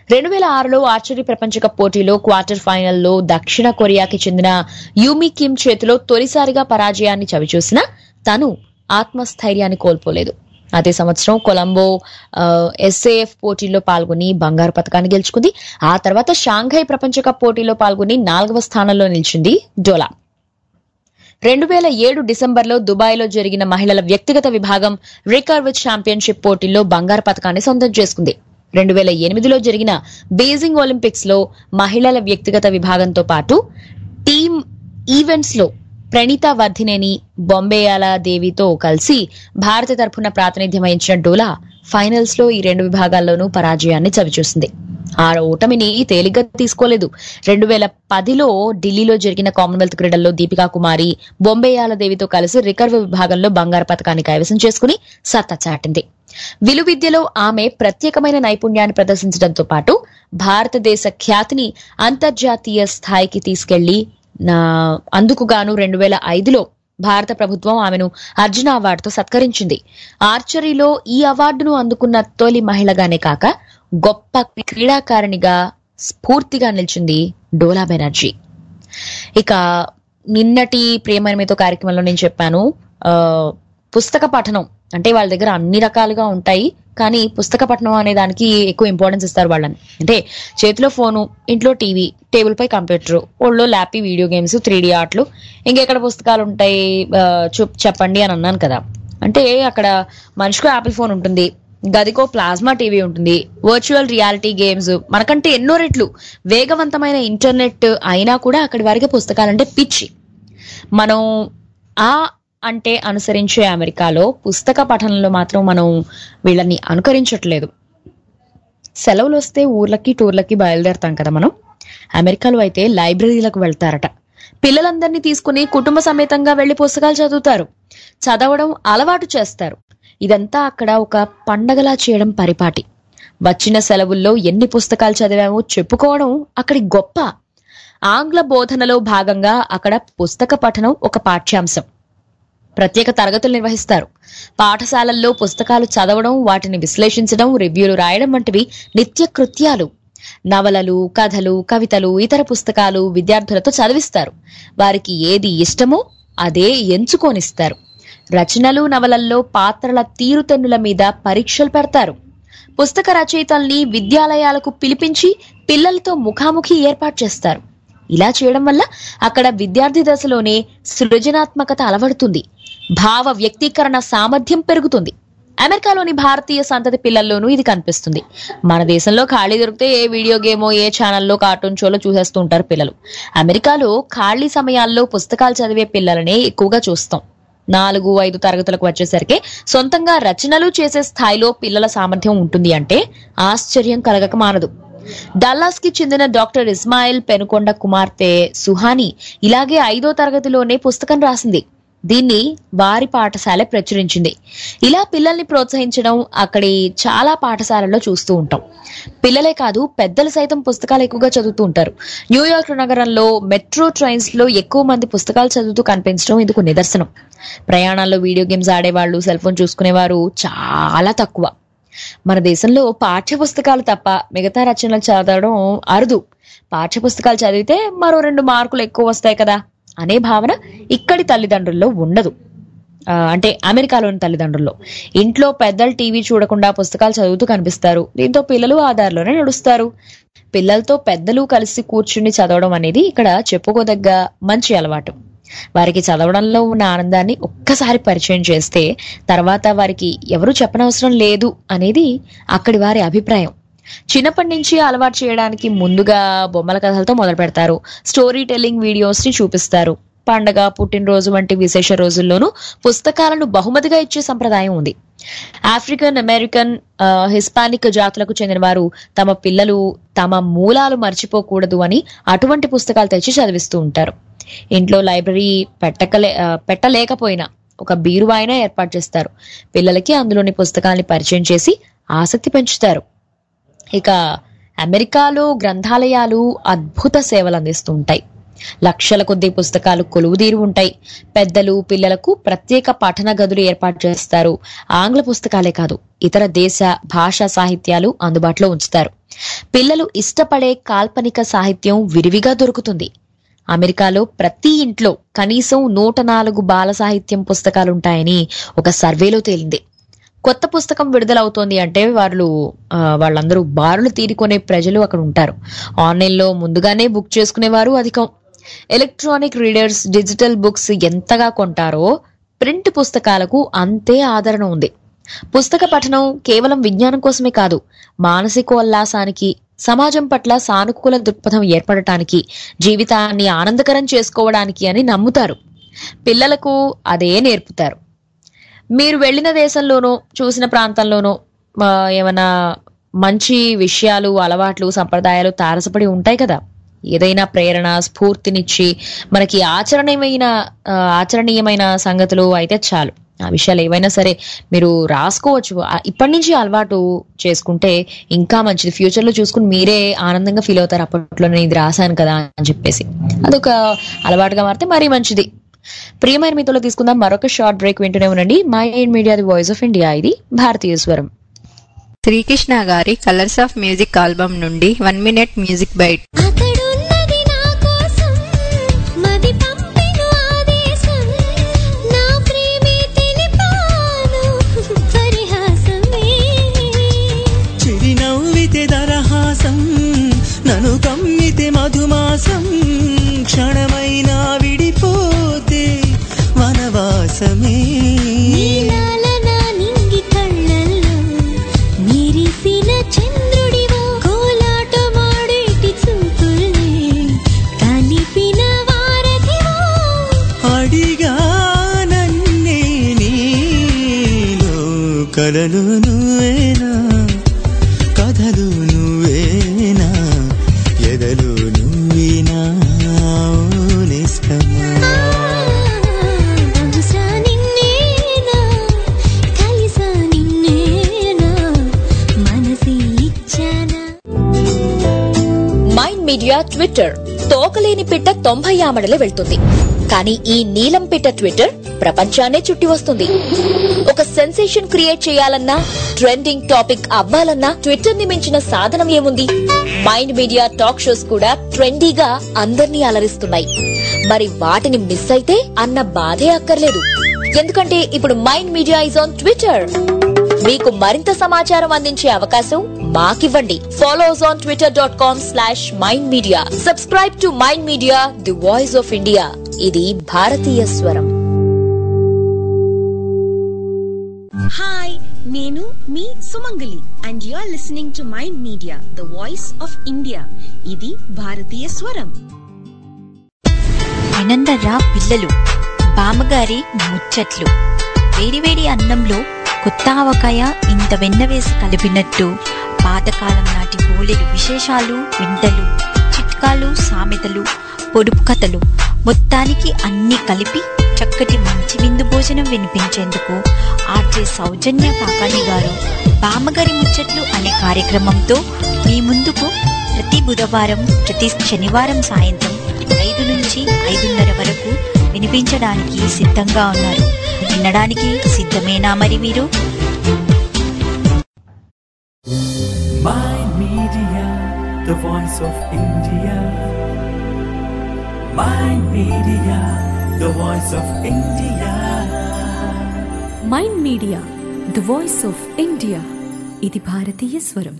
రెండు వేల ఆరులో ఆర్చరీ ప్రపంచ కప్ పోటీలో క్వార్టర్ ఫైనల్లో దక్షిణ కొరియాకి చెందిన యూమి కిమ్ చేతిలో తొలిసారిగా పరాజయాన్ని చవిచూసిన తను ఆత్మస్థైర్యాన్ని కోల్పోలేదు అదే సంవత్సరం కొలంబో ఎస్ఏఎఫ్ పోటీల్లో పాల్గొని బంగారు పథకాన్ని గెలుచుకుంది ఆ తర్వాత షాంఘై ప్రపంచ కప్ పోటీలో పాల్గొని నాలుగవ స్థానంలో నిలిచింది డోలా రెండు వేల ఏడు డిసెంబర్లో దుబాయ్లో జరిగిన మహిళల వ్యక్తిగత విభాగం రికర్వ్ ఛాంపియన్షిప్ పోటీల్లో బంగారు పథకాన్ని సొంతం చేసుకుంది రెండు వేల ఎనిమిదిలో జరిగిన బీజింగ్ ఒలింపిక్స్ లో మహిళల వ్యక్తిగత విభాగంతో పాటు టీమ్ ఈవెంట్స్ లో ప్రణీత వర్ధినేని బొంబేయాల దేవితో కలిసి భారత తరఫున ప్రాతినిధ్యం వహించిన డోలా ఫైనల్స్ లో ఈ రెండు విభాగాల్లోనూ పరాజయాన్ని చవిచూసింది ఆ ఓటమిని తేలిగ్గా తీసుకోలేదు రెండు వేల పదిలో ఢిల్లీలో జరిగిన కామన్వెల్త్ క్రీడల్లో దీపికా కుమారి బొంబేయాల దేవితో కలిసి రికర్వ్ విభాగంలో బంగారు పథకాన్ని కైవసం చేసుకుని సత్తా చాటింది విలువిద్యలో ఆమె ప్రత్యేకమైన నైపుణ్యాన్ని ప్రదర్శించడంతో పాటు భారతదేశ ఖ్యాతిని అంతర్జాతీయ స్థాయికి తీసుకెళ్లి నా అందుకు గాను రెండు వేల ఐదులో భారత ప్రభుత్వం ఆమెను అర్జున అవార్డుతో సత్కరించింది ఆర్చరీలో ఈ అవార్డును అందుకున్న తొలి మహిళగానే కాక గొప్ప క్రీడాకారిణిగా స్ఫూర్తిగా నిలిచింది డోలా బెనర్జీ ఇక నిన్నటి ప్రేమైన మీతో కార్యక్రమంలో నేను చెప్పాను ఆ, పుస్తక పఠనం అంటే వాళ్ళ దగ్గర అన్ని రకాలుగా ఉంటాయి కానీ పుస్తక పఠనం అనే దానికి ఎక్కువ ఇంపార్టెన్స్ ఇస్తారు వాళ్ళని అంటే చేతిలో ఫోను ఇంట్లో టీవీ టేబుల్ పై కంప్యూటర్ ఒళ్ళో lappy video games three D ఆర్ట్లు ఇంకెక్కడ పుస్తకాలు ఉంటాయి ఆ, చూప్ చెప్పండి అని అన్నాను కదా అంటే అక్కడ మనిషికో యాపిల్ ఫోన్ ఉంటుంది గదికో ప్లాస్మా టీవీ ఉంటుంది వర్చువల్ రియాలిటీ గేమ్స్ మనకంటే ఎన్నో రెట్లు వేగవంతమైన ఇంటర్నెట్ అయినా కూడా అక్కడి వారికి పుస్తకాలంటే పిచ్చి మనం ఆ అంటే అనుసరించే అమెరికాలో పుస్తక పఠనంలో మాత్రం మనం వీళ్ళని అనుకరించట్లేదు సెలవులు వస్తే ఊర్లకి టూర్లకి బయలుదేరతాం కదా మనం అమెరికాలో అయితే లైబ్రరీలకు వెళ్తారట పిల్లలందరినీ తీసుకుని కుటుంబ సమేతంగా వెళ్లి పుస్తకాలు చదువుతారు చదవడం అలవాటు చేస్తారు ఇదంతా అక్కడ ఒక పండగలా చేయడం పరిపాటి వచ్చిన సెలవుల్లో ఎన్ని పుస్తకాలు చదివామో చెప్పుకోవడం అక్కడి గొప్ప ఆంగ్ల బోధనలో భాగంగా అక్కడ పుస్తక పఠనం ఒక పాఠ్యాంశం ప్రత్యేక తరగతులు నిర్వహిస్తారు పాఠశాలల్లో పుస్తకాలు చదవడం వాటిని విశ్లేషించడం రివ్యూలు రాయడం వంటివి నిత్య కృత్యాలు నవలలు కథలు కవితలు ఇతర పుస్తకాలు విద్యార్థులతో చదివిస్తారు వారికి ఏది ఇష్టమో అదే ఎంచుకోనిస్తారు రచనలు నవలల్లో పాత్రల తీరుతెన్నుల మీద పరీక్షలు పెడతారు పుస్తక రచయితల్ని విద్యాలయాలకు పిలిపించి పిల్లలతో ముఖాముఖి ఏర్పాటు చేస్తారు ఇలా చేయడం వల్ల అక్కడ విద్యార్థి దశలోనే సృజనాత్మకత అలవడుతుంది భావ వ్యక్తీకరణ సామర్థ్యం పెరుగుతుంది అమెరికాలోని భారతీయ సంతతి పిల్లల్లోనూ ఇది కనిపిస్తుంది మన దేశంలో ఖాళీ దొరికితే ఏ వీడియో గేమో ఏ ఛానల్లో కార్టూన్ షోలో చూసేస్తూ ఉంటారు పిల్లలు అమెరికాలో ఖాళీ సమయాల్లో పుస్తకాలు చదివే పిల్లలనే ఎక్కువగా చూస్తాం నాలుగు ఐదు తరగతులకు వచ్చేసరికి సొంతంగా రచనలు చేసే స్థాయిలో పిల్లల సామర్థ్యం ఉంటుంది అంటే ఆశ్చర్యం కలగక మానదు డల్లాస్ కి చెందిన డాక్టర్ ఇస్మాయిల్ పెనుకొండ కుమార్తె సుహాని ఇలాగే ఐదో తరగతిలోనే పుస్తకం రాసింది దీన్ని వారి పాఠశాల ప్రచురించింది ఇలా పిల్లల్ని ప్రోత్సహించడం అక్కడి చాలా పాఠశాలల్లో చూస్తూ ఉంటాం పిల్లలే కాదు పెద్దలు సైతం పుస్తకాలు ఎక్కువగా చదువుతూ ఉంటారు న్యూయార్క్ నగరంలో మెట్రో ట్రైన్స్ లో ఎక్కువ మంది పుస్తకాలు చదువుతూ కనిపించడం ఇందుకు నిదర్శనం ప్రయాణాల్లో వీడియో గేమ్స్ ఆడేవాళ్ళు సెల్ ఫోన్ చూసుకునేవారు చాలా తక్కువ మన దేశంలో పాఠ్య పుస్తకాలు తప్ప మిగతా రచనలు చదవడం అరుదు పాఠ్య పుస్తకాలు చదివితే మరో రెండు మార్కులు ఎక్కువ వస్తాయి కదా అనే భావన ఇక్కడి తల్లిదండ్రుల్లో ఉండదు ఆ, అంటే అమెరికాలోని తల్లిదండ్రుల్లో ఇంట్లో పెద్దలు టీవీ చూడకుండా పుస్తకాలు చదువుతూ కనిపిస్తారు దీంతో పిల్లలు ఆ దారిలోనే నడుస్తారు పిల్లలతో పెద్దలు కలిసి కూర్చుని చదవడం అనేది ఇక్కడ చెప్పుకోదగ్గ మంచి అలవాటు వారికి చదవడంలో ఉన్న ఆనందాన్ని ఒక్కసారి పరిచయం చేస్తే తర్వాత వారికి ఎవరు చెప్పనవసరం లేదు అనేది అక్కడి వారి అభిప్రాయం చిన్నప్పటి నుంచి అలవాటు చేయడానికి ముందుగా బొమ్మల కథలతో మొదలు పెడతారు స్టోరీ టెల్లింగ్ వీడియోస్ ని చూపిస్తారు పండగ పుట్టినరోజు వంటి విశేష రోజుల్లోనూ పుస్తకాలను బహుమతిగా ఇచ్చే సంప్రదాయం ఉంది ఆఫ్రికన్ అమెరికన్ ఆ, హిస్పానిక్ జాతులకు చెందిన వారు తమ పిల్లలు తమ మూలాలు మర్చిపోకూడదు అని అటువంటి పుస్తకాలు తెచ్చి చదివిస్తూ ఉంటారు ఇంట్లో లైబ్రరీ పెట్టకలే ఆ, పెట్టలేకపోయినా ఒక బీరువాయినా ఏర్పాటు చేస్తారు పిల్లలకి అందులోని పుస్తకాల్ని పరిచయం చేసి ఆసక్తి పెంచుతారు ఇక అమెరికాలో గ్రంథాలయాలు అద్భుత సేవలు అందిస్తూ ఉంటాయి లక్షల కొద్దీ పుస్తకాలు కొలువుదీరి ఉంటాయి పెద్దలు పిల్లలకు ప్రత్యేక పఠన గదులు ఏర్పాటు చేస్తారు ఆంగ్ల పుస్తకాలే కాదు ఇతర దేశ భాషా సాహిత్యాలు అందుబాటులో ఉంచుతారు పిల్లలు ఇష్టపడే కాల్పనిక సాహిత్యం విరివిగా దొరుకుతుంది అమెరికాలో ప్రతి ఇంట్లో కనీసం నూట నాలుగు బాల సాహిత్యం పుస్తకాలుంటాయని ఒక సర్వేలో తేలింది కొత్త పుస్తకం విడుదలవుతోంది అంటే వాళ్ళు ఆ, వాళ్ళందరూ బారులు తీరుకునే ప్రజలు అక్కడ ఉంటారు ఆన్లైన్లో ముందుగానే బుక్ చేసుకునేవారు అధికం ఎలక్ట్రానిక్ రీడర్స్ డిజిటల్ బుక్స్ ఎంతగా కొంటారో ప్రింట్ పుస్తకాలకు అంతే ఆదరణ ఉంది పుస్తక పఠనం కేవలం విజ్ఞానం కోసమే కాదు మానసికోల్లాసానికి సమాజం పట్ల సానుకూల దృక్పథం ఏర్పడటానికి జీవితాన్ని ఆనందకరం చేసుకోవడానికి అని నమ్ముతారు పిల్లలకు అదే నేర్పుతారు మీరు వెళ్ళిన దేశంలోనో చూసిన ప్రాంతంలోనో ఆ, ఏమైనా మంచి విషయాలు అలవాట్లు సంప్రదాయాలు తారసపడి ఉంటాయి కదా ఏదైనా ప్రేరణ స్ఫూర్తినిచ్చి మనకి ఆచరణీయమైన ఆ, ఆచరణీయమైన సంగతులు అయితే చాలు ఆ విషయాలు ఏవైనా సరే మీరు రాసుకోవచ్చు ఆ, ఇప్పటి నుంచి అలవాటు చేసుకుంటే ఇంకా మంచిది ఫ్యూచర్ లో చూసుకుని మీరే ఆనందంగా ఫీల్ అవుతారు అప్పట్లో నేను ఇది రాశాను కదా అని చెప్పేసి అదొక అలవాటుగా మారితే మరీ మంచిది ప్రియమైన మీతో తీసుకుందాం మరొక షార్ట్ బ్రేక్ వింటూనే ఉండండి Mind Media the voice of India ఇది భారతీయ స్వరం శ్రీకృష్ణ గారి కలర్స్ ఆఫ్ మ్యూజిక్ ఆల్బమ్ నుండి వన్ మినిట్ మ్యూజిక్ బైట్ అక్కడున్నది నా కోసం మది పంపెను ఆదేశం నా ప్రేమే తెలిపాను పరిహాసమే చిరినవ్వితే దరహాసం నను కమ్మితే మధుమాసం క్షణమైనా విడిపోతే వనవాసమే నీలాల నా నింగి కళ్ళల్లో మెరిసిన చంద్రుడివో కోలాటమాడేటి చూపుల్ని కలిపిన వారధివో అడిగా నన్నే నీలో కలలు నువ్వేనా కథలు నువ్వేనా ఎదలు నువ్వేనా ఓ నిస్తమా బహుశా నిన్నేనా కలిసా నిన్నేనా మనసి ఇచ్చానా మైండ్ మీడియా ట్విట్టర్ తోకలేని పిట్ట తొంభై ఆమడలే వెళ్తుంది కానీ ఈ నీలం పిట్ట ట్విట్టర్ ప్రపంచాన్నే చుట్టి వస్తుంది ఒక సెన్సేషన్ క్రియేట్ చేయాలన్నా ట్రెండింగ్ టాపిక్ అవ్వాలన్నా ట్విట్టర్ ని మించిన సాధనం ఏముంది మైండ్ మీడియా టాక్ షోస్ కూడా ట్రెండీగా అందర్నీ అలరిస్తున్నాయి మరి వాటిని మిస్ అయితే అన్న బాధే అక్కర్లేదు ఎందుకంటే ఇప్పుడు Mind Media is on Twitter మీకు మరింత సమాచారం అందించే అవకాశం మాకివ్వండి follows on Twitter dot com slash Mind Media subscribe to Mind Media the voice of India ఇది భారతీయ స్వరం హాయ్ నేను మీ Sumangali and you are listening to Mind Media the voice of India ఇది భారతీయ స్వరం వినందర్రా పిల్లలు బామ్మగారి ముచ్చట్లు వేడివేడి అన్నంలో కొత్త ఆవకాయ ఇంత వెన్న వేసి కలిపినట్టు పాతకాలం నాటి బోలెడు విశేషాలు వింతలు చిట్కాలు సామెతలు పొడుపు కథలు మొత్తానికి అన్ని కలిపి చక్కటి మంచి విందు భోజనం వినిపించేందుకు ఆర్జే సౌజన్య కాకాణి గారు బామ్మగారి ముచ్చట్లు అనే కార్యక్రమంతో మీ ముందుకు ప్రతి బుధవారం ప్రతి శనివారం సాయంత్రం ఐదు నుంచి ఐదున్నర వరకు వినిపించడానికి సిద్ధంగా ఉన్నారు వినడానికి సిద్ధమేనా మరి మీరు Mind Media, the voice of India. Mind Media, the voice of India. Mind Media the voice of India ఇది భారతీయ స్వరం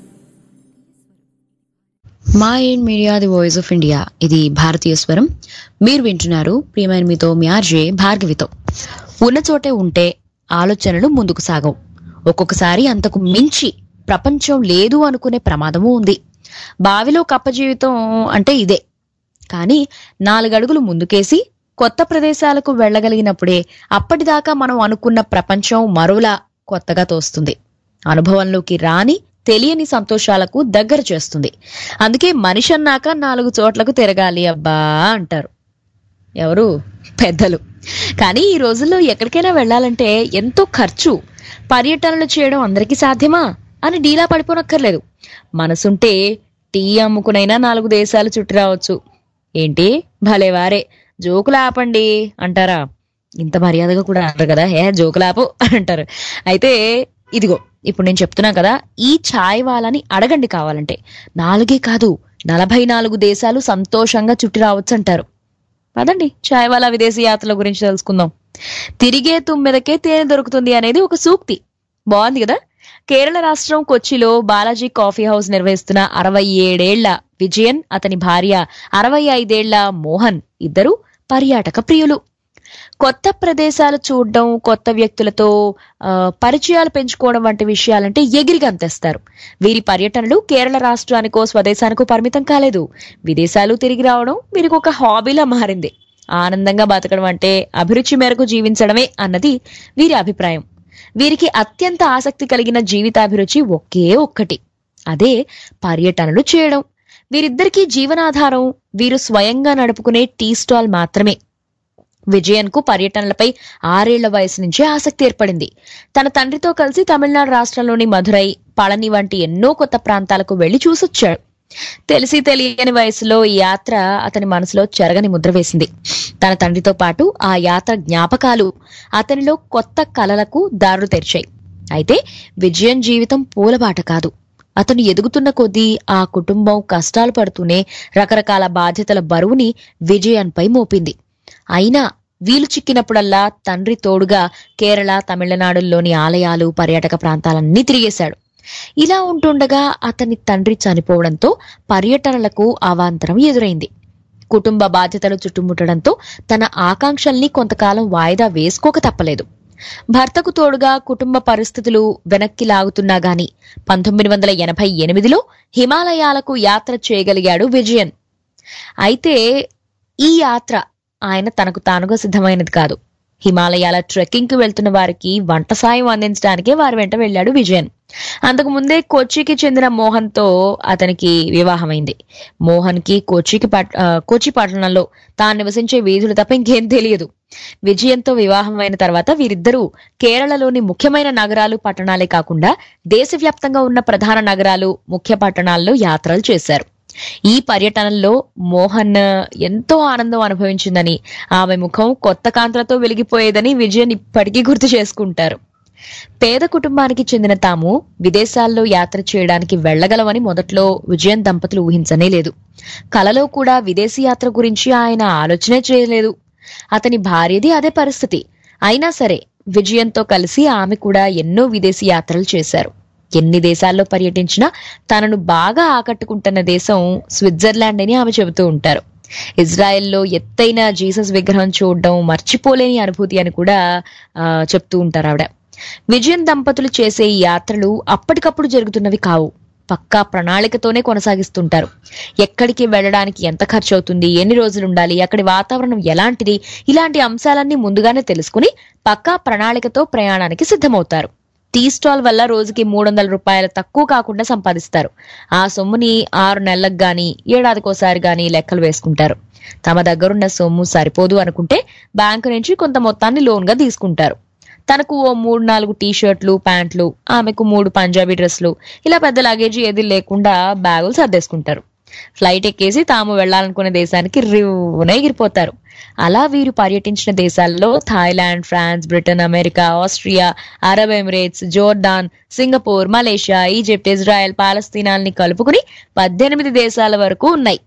Mind Media the voice of India ఇది భారతీయ స్వరం మీరు వింటున్నారు ప్రియమైన మీతో మీ ఆర్జే భార్గవితో ఉన్న చోటే ఉంటే ఆలోచనలు ముందుకు సాగవు ఒక్కొక్కసారి అంతకు మించి ప్రపంచం లేదు అనుకునే ప్రమాదము ఉంది బావిలో కప్ప జీవితం అంటే ఇదే కానీ నాలుగడుగులు ముందుకేసి కొత్త ప్రదేశాలకు వెళ్ళగలిగినప్పుడే అప్పటిదాకా మనం అనుకున్న ప్రపంచం మరోలా కొత్తగా తోస్తుంది అనుభవంలోకి రాని తెలియని సంతోషాలకు దగ్గర చేస్తుంది అందుకే మనిషి అన్నాక నాలుగు చోట్లకు తిరగాలి అబ్బా అంటారు ఎవరు పెద్దలు కానీ ఈ రోజుల్లో ఎక్కడికైనా వెళ్ళాలంటే ఎంతో ఖర్చు పర్యటనలు చేయడం అందరికీ సాధ్యమా అని డీలా పడిపోనక్కర్లేదు మనసుంటే టీ అమ్ముకునైనా నాలుగు దేశాలు చుట్టి రావచ్చు ఏంటి భలేవారే జోకులు ఆపండి అంటారా ఇంత మర్యాదగా కూడా అంటారు కదా ఏ జోకులు ఆపు అంటారు అయితే ఇదిగో ఇప్పుడు నేను చెప్తున్నా కదా ఈ ఛాయ్ వాళ్ళని అడగండి కావాలంటే నాలుగే కాదు నలభై నాలుగు దేశాలు సంతోషంగా చుట్టి రావచ్చు అంటారు పదండి ఛాయ్ వాళ్ళ విదేశీ యాత్రల గురించి తెలుసుకుందాం తిరిగే తుమ్మెదకే తేనె దొరుకుతుంది అనేది ఒక సూక్తి బాగుంది కదా కేరళ రాష్ట్రం కొచ్చిలో బాలాజీ కాఫీ హౌస్ నిర్వహిస్తున్న అరవై ఏడేళ్ల విజయన్ అతని భార్య అరవై ఐదేళ్ల మోహన్ ఇద్దరు పర్యాటక ప్రియులు కొత్త ప్రదేశాలు చూడడం కొత్త వ్యక్తులతో ఆ, పరిచయాలు పెంచుకోవడం వంటి విషయాలంటే ఎగిరిగా అంతేస్తారు వీరి పర్యటనలు కేరళ రాష్ట్రానికో స్వదేశానికో పరిమితం కాలేదు విదేశాలు తిరిగి రావడం వీరికి ఒక హాబీలా మారింది ఆనందంగా బతకడం అంటే అభిరుచి మేరకు జీవించడమే అన్నది వీరి అభిప్రాయం వీరికి అత్యంత ఆసక్తి కలిగిన జీవితాభిరుచి ఒకే ఒక్కటి అదే పర్యటనలు చేయడం వీరిద్దరికీ జీవనాధారం వీరు స్వయంగా నడుపుకునే టీ స్టాల్ మాత్రమే విజయన్ కు పర్యటనలపై ఆరేళ్ల వయసు నుంచే ఆసక్తి ఏర్పడింది తన తండ్రితో కలిసి తమిళనాడు రాష్ట్రంలోని మధురై పళని వంటి ఎన్నో కొత్త ప్రాంతాలకు వెళ్లి చూసొచ్చాడు తెలిసి తెలియని వయసులో ఈ యాత్ర అతని మనసులో చెరగని ముద్ర వేసింది తన తండ్రితో పాటు ఆ యాత్ర జ్ఞాపకాలు అతనిలో కొత్త కలలకు దారులు తెరిచాయి అయితే విజయన్ జీవితం పూలబాట కాదు అతను ఎదుగుతున్న కొద్దీ ఆ కుటుంబం కష్టాలు పడుతూనే రకరకాల బాధ్యతల బరువుని విజయన్పై మోపింది అయినా వీలు చిక్కినప్పుడల్లా తండ్రి తోడుగా కేరళ తమిళనాడుల్లోని ఆలయాలు పర్యాటక ప్రాంతాలన్నీ తిరిగేశాడు ఇలా ఉంటుండగా అతని తండ్రి చనిపోవడంతో పర్యటనలకు అవాంతరం ఎదురైంది కుటుంబ బాధ్యతలు చుట్టుముట్టడంతో తన ఆకాంక్షల్ని కొంతకాలం వాయిదా వేసుకోక తప్పలేదు భర్తకు తోడుగా కుటుంబ పరిస్థితులు వెనక్కి లాగుతున్నా గాని పంతొమ్మిది వందల ఎనభై ఎనిమిదిలో హిమాలయాలకు యాత్ర చేయగలిగాడు విజయన్ అయితే ఈ యాత్ర ఆయన తనకు తానుగా సిద్ధమైనది కాదు హిమాలయాల ట్రెక్కింగ్ కి వెళ్తున్న వారికి వంట సాయం అందించడానికే వారి వెంట వెళ్ళాడు విజయన్ అంతకు ముందే కొచ్చికి చెందిన మోహన్ తో అతనికి వివాహమైంది మోహన్ కి కొచ్చికి పట్- ఆ, కొచ్చి పట్టణంలో తాను నివసించే వీధులు తప్ప ఇంకేం తెలియదు విజయంతో వివాహం అయిన తర్వాత వీరిద్దరూ కేరళలోని ముఖ్యమైన నగరాలు పట్టణాలే కాకుండా దేశవ్యాప్తంగా ఉన్న ప్రధాన నగరాలు ముఖ్య పట్టణాల్లో యాత్రలు చేశారు ఈ పర్యటనల్లో మోహన్ ఎంతో ఆనందం అనుభవించిందని ఆమె ముఖం కొత్త కాంతులతో వెలిగిపోయేదని విజయన్ ఇప్పటికీ గుర్తు చేసుకుంటారు పేద కుటుంబానికి చెందిన తాము విదేశాల్లో యాత్ర చేయడానికి వెళ్లగలమని మొదట్లో విజయన్ దంపతులు ఊహించనే లేదు కలలో కూడా విదేశీ యాత్ర గురించి ఆయన ఆలోచనే చేయలేదు అతని భార్యది అదే పరిస్థితి అయినా సరే విజయంతో కలిసి ఆమె కూడా ఎన్నో విదేశీ యాత్రలు చేశారు ఎన్ని దేశాల్లో పర్యటించినా తనను బాగా ఆకట్టుకుంటున్న దేశం స్విట్జర్లాండ్ అని ఆమె చెబుతూ ఉంటారు ఇజ్రాయెల్లో ఎత్తైన జీసస్ విగ్రహం చూడడం మర్చిపోలేని అనుభూతి అని కూడా ఆ, చెప్తూ ఉంటారు ఆవిడ విజయన్ దంపతులు చేసే ఈ యాత్రలు అప్పటికప్పుడు జరుగుతున్నవి కావు పక్కా ప్రణాళికతోనే కొనసాగిస్తుంటారు ఎక్కడికి వెళ్ళడానికి ఎంత ఖర్చు అవుతుంది ఎన్ని రోజులు ఉండాలి అక్కడి వాతావరణం ఎలాంటిది ఇలాంటి అంశాలన్నీ ముందుగానే తెలుసుకుని పక్కా ప్రణాళికతో ప్రయాణానికి సిద్ధమవుతారు టీ స్టాల్ వల్ల రోజుకి మూడు వందల రూపాయలు తక్కువ కాకుండా సంపాదిస్తారు ఆ సొమ్ముని ఆరు నెలలకు గాని ఏడాదికోసారి గాని లెక్కలు వేసుకుంటారు తమ దగ్గరున్న సొమ్ము సరిపోదు అనుకుంటే బ్యాంకు నుంచి కొంత మొత్తాన్ని లోన్ గా తీసుకుంటారు తనకు ఓ మూడు నాలుగు టీ షర్ట్లు ప్యాంట్లు ఆమెకు మూడు పంజాబీ డ్రెస్లు ఇలా పెద్ద లగేజీ ఏది లేకుండా బ్యాగులు సర్దేసుకుంటారు ఫ్లైట్ ఎక్కేసి తాము వెళ్లాలనుకునే దేశానికి రివ్వున ఎగిరిపోతారు అలా వీరు పర్యటించిన దేశాల్లో Thailand France Britain America Austria Arab Emirates Jordan Singapore Malaysia Egypt Israel పాలస్తీనాల్ని కలుపుకుని పద్దెనిమిది దేశాల వరకు ఉన్నాయి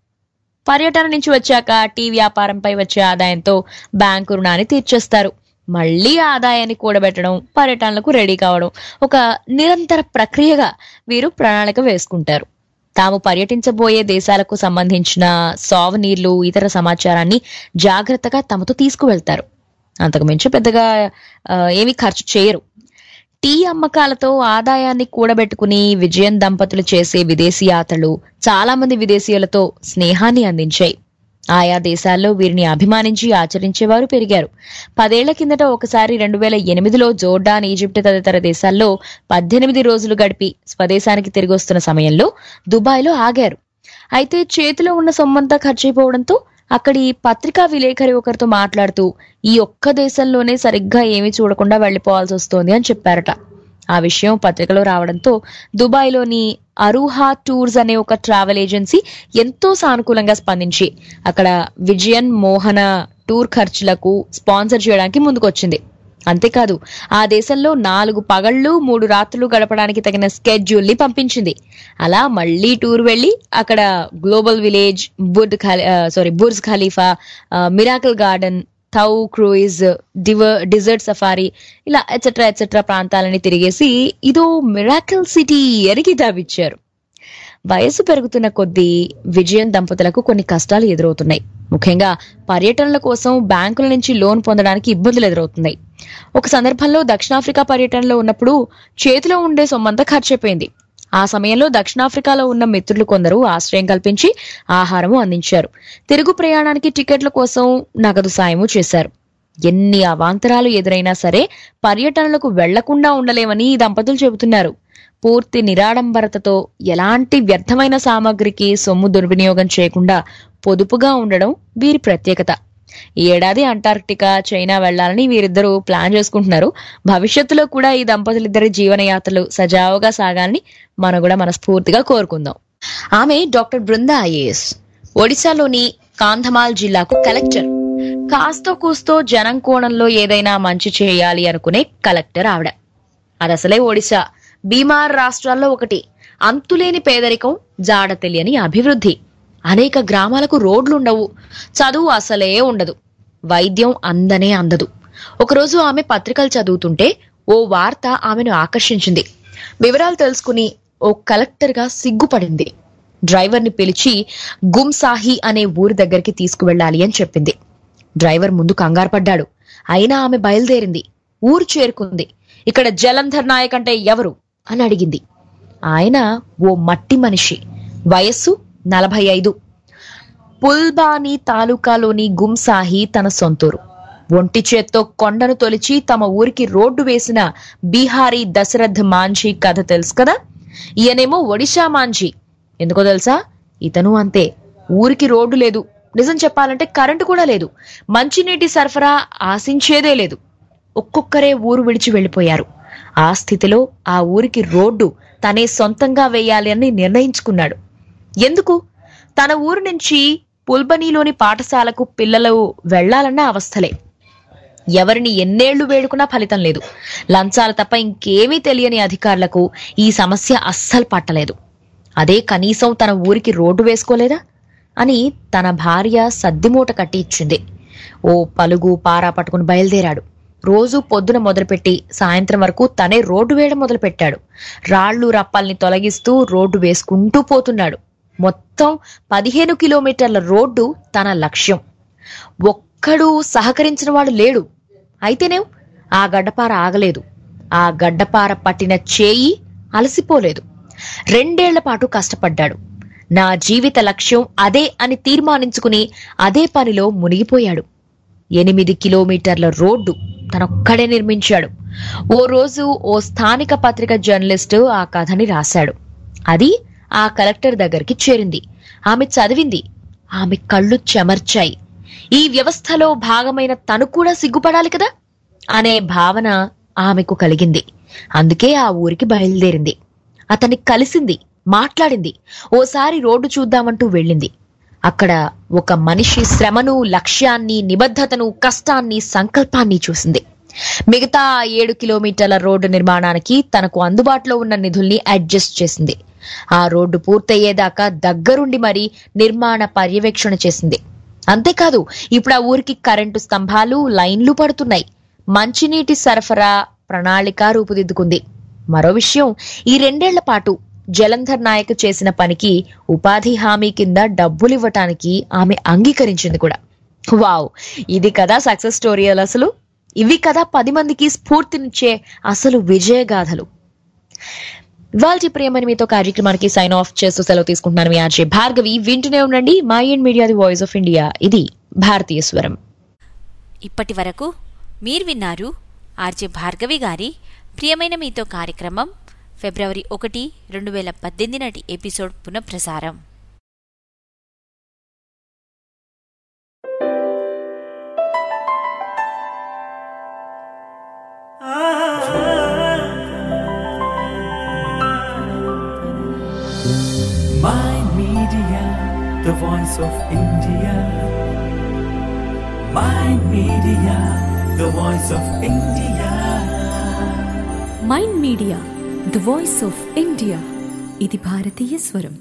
పర్యటన నుంచి వచ్చాక టీ వ్యాపారంపై వచ్చే ఆదాయంతో బ్యాంకు రుణాన్ని తీర్చేస్తారు మళ్ళీ ఆదాయాన్ని కూడబెట్టడం పర్యటనలకు రెడీ కావడం ఒక నిరంతర ప్రక్రియగా వీరు ప్రణాళిక వేసుకుంటారు తాము పర్యటించబోయే దేశాలకు సంబంధించిన సావనీర్లు ఇతర సమాచారాన్ని జాగ్రత్తగా తమతో తీసుకువెళ్తారు అంతకు మించి పెద్దగా ఆ, ఏమీ ఖర్చు చేయరు టీ అమ్మకాలతో ఆదాయాన్ని కూడబెట్టుకుని విజయన్ దంపతులు చేసే విదేశీ యాత్రలు చాలా మంది విదేశీయులతో స్నేహాన్ని అందించాయి ఆయా దేశాల్లో వీరిని అభిమానించి ఆచరించేవారు పెరిగారు పదేళ్ల కిందట ఒకసారి రెండు వేల ఎనిమిదిలో జోర్డాన్ ఈజిప్ట్ తదితర దేశాల్లో పద్దెనిమిది రోజులు గడిపి స్వదేశానికి తిరిగి వస్తున్న సమయంలో దుబాయ్లో ఆగారు అయితే చేతిలో ఉన్న సొమ్మంతా ఖర్చయిపోవడంతో అక్కడి పత్రికా విలేకరి ఒకరితో మాట్లాడుతూ ఈ ఒక్క దేశంలోనే సరిగ్గా ఏమీ చూడకుండా వెళ్లిపోవాల్సి వస్తోంది అని చెప్పారట ఆ విషయం పత్రికలో రావడంతో దుబాయ్లోని అరుహా టూర్స్ అనే ఒక ట్రావెల్ ఏజెన్సీ ఎంతో సానుకూలంగా స్పందించి అక్కడ విజయన్ మోహన టూర్ ఖర్చులకు స్పాన్సర్ చేయడానికి ముందుకొచ్చింది అంతేకాదు ఆ దేశంలో నాలుగు పగళ్ళు మూడు రాత్రులు గడపడానికి తగిన స్కెడ్యూల్ ని పంపించింది అలా మళ్ళీ టూర్ వెళ్ళి అక్కడ global village Burj sorry Burj Khalifa miracle garden dhow cruise డివర్ డిజర్ట్ సఫారీ ఇలా ఎట్సెట్రా ఎట్సెట్రా ప్రాంతాలని తిరిగేసి ఇదో మిరాకల్ సిటీ ఎరిగి దావిచ్చారు వయసు పెరుగుతున్న కొద్దీ విజయం దంపతులకు కొన్ని కష్టాలు ఎదురవుతున్నాయి ముఖ్యంగా పర్యటనల కోసం బ్యాంకుల నుంచి లోన్ పొందడానికి ఇబ్బందులు ఎదురవుతున్నాయి ఒక సందర్భంలో దక్షిణాఫ్రికా పర్యటనలో ఉన్నప్పుడు చేతిలో ఉండే సొమ్మంతా ఖర్చయిపోయింది ఆ సమయంలో దక్షిణాఫ్రికాలో ఉన్న మిత్రులు కొందరు ఆశ్రయం కల్పించి ఆహారము అందించారు తిరుగు ప్రయాణానికి టికెట్ల కోసం నగదు సాయము చేశారు ఎన్ని అవాంతరాలు ఎదురైనా సరే పర్యటనలకు వెళ్లకుండా ఉండలేమని ఈ దంపతులు చెబుతున్నారు పూర్తి నిరాడంబరతతో ఎలాంటి వ్యర్థమైన సామాగ్రికి సొమ్ము దుర్వినియోగం చేయకుండా పొదుపుగా ఉండడం వీరి ప్రత్యేకత ఈ ఏడాది అంటార్క్టికా చైనా వెళ్లాలని వీరిద్దరూ ప్లాన్ చేసుకుంటున్నారు భవిష్యత్తులో కూడా ఈ దంపతులిద్దరి జీవనయాత్రలు సజావుగా సాగాలని మనం కూడా మనస్ఫూర్తిగా కోరుకుందాం ఆమె డాక్టర్ బృంద ఐఏఎస్ ఒడిశాలోని కాంధమాల్ జిల్లాకు కలెక్టర్ కాస్తో కూస్తో జనం కోణంలో ఏదైనా మంచి చేయాలి అనుకునే కలెక్టర్ ఆవిడ అదసలే ఒడిశా బీమార్ రాష్ట్రాల్లో ఒకటి అంతులేని పేదరికం జాడ తెలియని అభివృద్ధి అనేక గ్రామాలకు రోడ్లుండవు చదువు అసలే ఉండదు వైద్యం అందనే అందదు ఒకరోజు ఆమె పత్రికలు చదువుతుంటే ఓ వార్త ఆమెను ఆకర్షించింది వివరాలు తెలుసుకుని ఓ కలెక్టర్గా సిగ్గుపడింది డ్రైవర్ని పిలిచి గుమ్సాహి అనే ఊరి దగ్గరికి తీసుకువెళ్ళాలి అని చెప్పింది డ్రైవర్ ముందు కంగారు పడ్డాడు అయినా ఆమె బయలుదేరింది ఊరు చేరుకుంది ఇక్కడ జలంధర్ నాయక్ అంటే ఎవరు అని అడిగింది ఆయన ఓ మట్టి మనిషి వయస్సు నలభై ఐదు పుల్బాని తాలూకాలోని గుమ్సాహి తన సొంతూరు ఒంటి చేత్తో కొండను తొలిచి తమ ఊరికి రోడ్డు వేసిన బీహారీ దశరథ్ మాంఝీ కథ తెలుసు కదా ఈయనేమో ఒడిశా మాంఝీ ఎందుకో తెలుసా ఇతను అంతే ఊరికి రోడ్డు లేదు నిజం చెప్పాలంటే కరెంటు కూడా లేదు మంచినీటి సరఫరా ఆశించేదే లేదు ఒక్కొక్కరే ఊరు విడిచి వెళ్లిపోయారు ఆ స్థితిలో ఆ ఊరికి రోడ్డు తనే సొంతంగా వేయాలి అని నిర్ణయించుకున్నాడు ఎందుకు తన ఊరు నుంచి పుల్బనీలోని పాఠశాలకు పిల్లలు వెళ్లాలన్న అవస్థలే ఎవరిని ఎన్నేళ్లు వేడుకున్నా ఫలితం లేదు లంచాలు తప్ప ఇంకేమీ తెలియని అధికారులకు ఈ సమస్య అస్సలు పట్టలేదు అదే కనీసం తన ఊరికి రోడ్డు వేసుకోలేదా అని తన భార్య సద్దిమూట కట్టి ఇచ్చింది ఓ పలుగు పారా పట్టుకుని బయలుదేరాడు రోజు పొద్దున మొదలుపెట్టి సాయంత్రం వరకు తనే రోడ్డు వేయడం మొదలుపెట్టాడు రాళ్లు రప్పల్ని తొలగిస్తూ రోడ్డు వేసుకుంటూ పోతున్నాడు మొత్తం పదిహేను కిలోమీటర్ల రోడ్డు తన లక్ష్యం ఒక్కడు సహకరించిన వాడు లేడు అయితేనే ఆ గడ్డపార ఆగలేదు ఆ గడ్డపార పట్టిన చేయి అలసిపోలేదు రెండేళ్ల పాటు కష్టపడ్డాడు నా జీవిత లక్ష్యం అదే అని తీర్మానించుకుని అదే పనిలో మునిగిపోయాడు ఎనిమిది కిలోమీటర్ల రోడ్డు తనొక్కడే నిర్మించాడు ఓ రోజు ఓ స్థానిక పత్రిక జర్నలిస్టు ఆ కథని రాశాడు అది ఆ కలెక్టర్ దగ్గరికి చేరింది ఆమె చదివింది ఆమె కళ్ళు చెమర్చాయి ఈ వ్యవస్థలో భాగమైన తను కూడా సిగ్గుపడాలి కదా అనే భావన ఆమెకు కలిగింది అందుకే ఆ ఊరికి బయలుదేరింది అతన్ని కలిసింది మాట్లాడింది ఓసారి రోడ్డు చూద్దామంటూ వెళ్ళింది అక్కడ ఒక మనిషి శ్రమను లక్ష్యాన్ని నిబద్ధతను కష్టాన్ని సంకల్పాన్ని చూసింది మిగతా ఆ ఏడు కిలోమీటర్ల రోడ్డు నిర్మాణానికి తనకు అందుబాటులో ఉన్న నిధుల్ని అడ్జస్ట్ చేసింది ఆ రోడ్డు పూర్తయ్యేదాకా దగ్గరుండి మరీ నిర్మాణ పర్యవేక్షణ చేసింది అంతేకాదు ఇప్పుడు ఆ ఊరికి కరెంటు స్తంభాలు లైన్లు పడుతున్నాయి మంచినీటి సరఫరా ప్రణాళిక రూపుదిద్దుకుంది మరో విషయం ఈ రెండేళ్ల పాటు జలంధర్ నాయక్ చేసిన పనికి ఉపాధి హామీ కింద డబ్బులివ్వటానికి ఆమె అంగీకరించింది కూడా వావ్ ఇది కదా సక్సెస్ స్టోరీ అసలు ఇవి కదా పది మందికి స్ఫూర్తినిచ్చే అసలు విజయగాథలు వాళ్ళ ప్రియమని మీతో కార్యక్రమానికి సైన్ ఆఫ్ చేస్తూ సెలవు తీసుకుంటున్నాను మీ ఆర్జే భార్గవి వింటూనే ఉండండి Mind Media the voice of India ఇది భారతీయ స్వరం ఇప్పటి వరకు మీరు విన్నారు ఆర్జే భార్గవి గారి ప్రియమైన మీతో కార్యక్రమం ఫిబ్రవరి ఒకటి రెండు వేల పద్దెనిమిది నాటి ఎపిసోడ్ పునఃప్రసారం ah the voice of India. Mind Media, the voice of India. Mind Media the voice of India ఇది భారతీయ స్వరం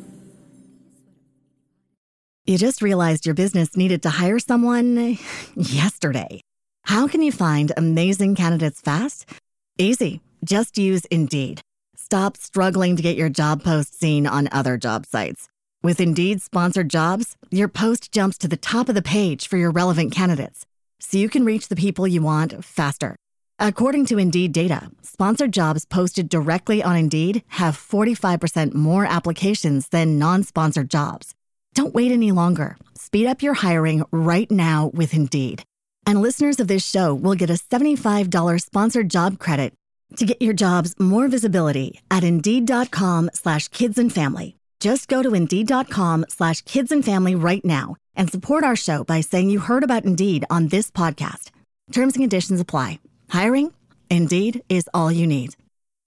You just realized your business needed to hire someone yesterday. How can you find amazing candidates fast? Easy. Just use Indeed. Stop struggling to get your job post seen on other job sites. With Indeed sponsored jobs, your post jumps to the top of the page for your relevant candidates, so you can reach the people you want faster. According to Indeed data, sponsored jobs posted directly on Indeed have 45% more applications than non sponsored jobs. Don't wait any longer. Speed up your hiring right now with Indeed. And listeners of this show will get a $75 sponsored job credit to get your jobs more visibility at Indeed.com slash kids and family. Just go to Indeed.com slash kids and family right now and support our show by saying you heard about Indeed on this podcast. Terms and conditions apply. Hiring? Indeed is all you need.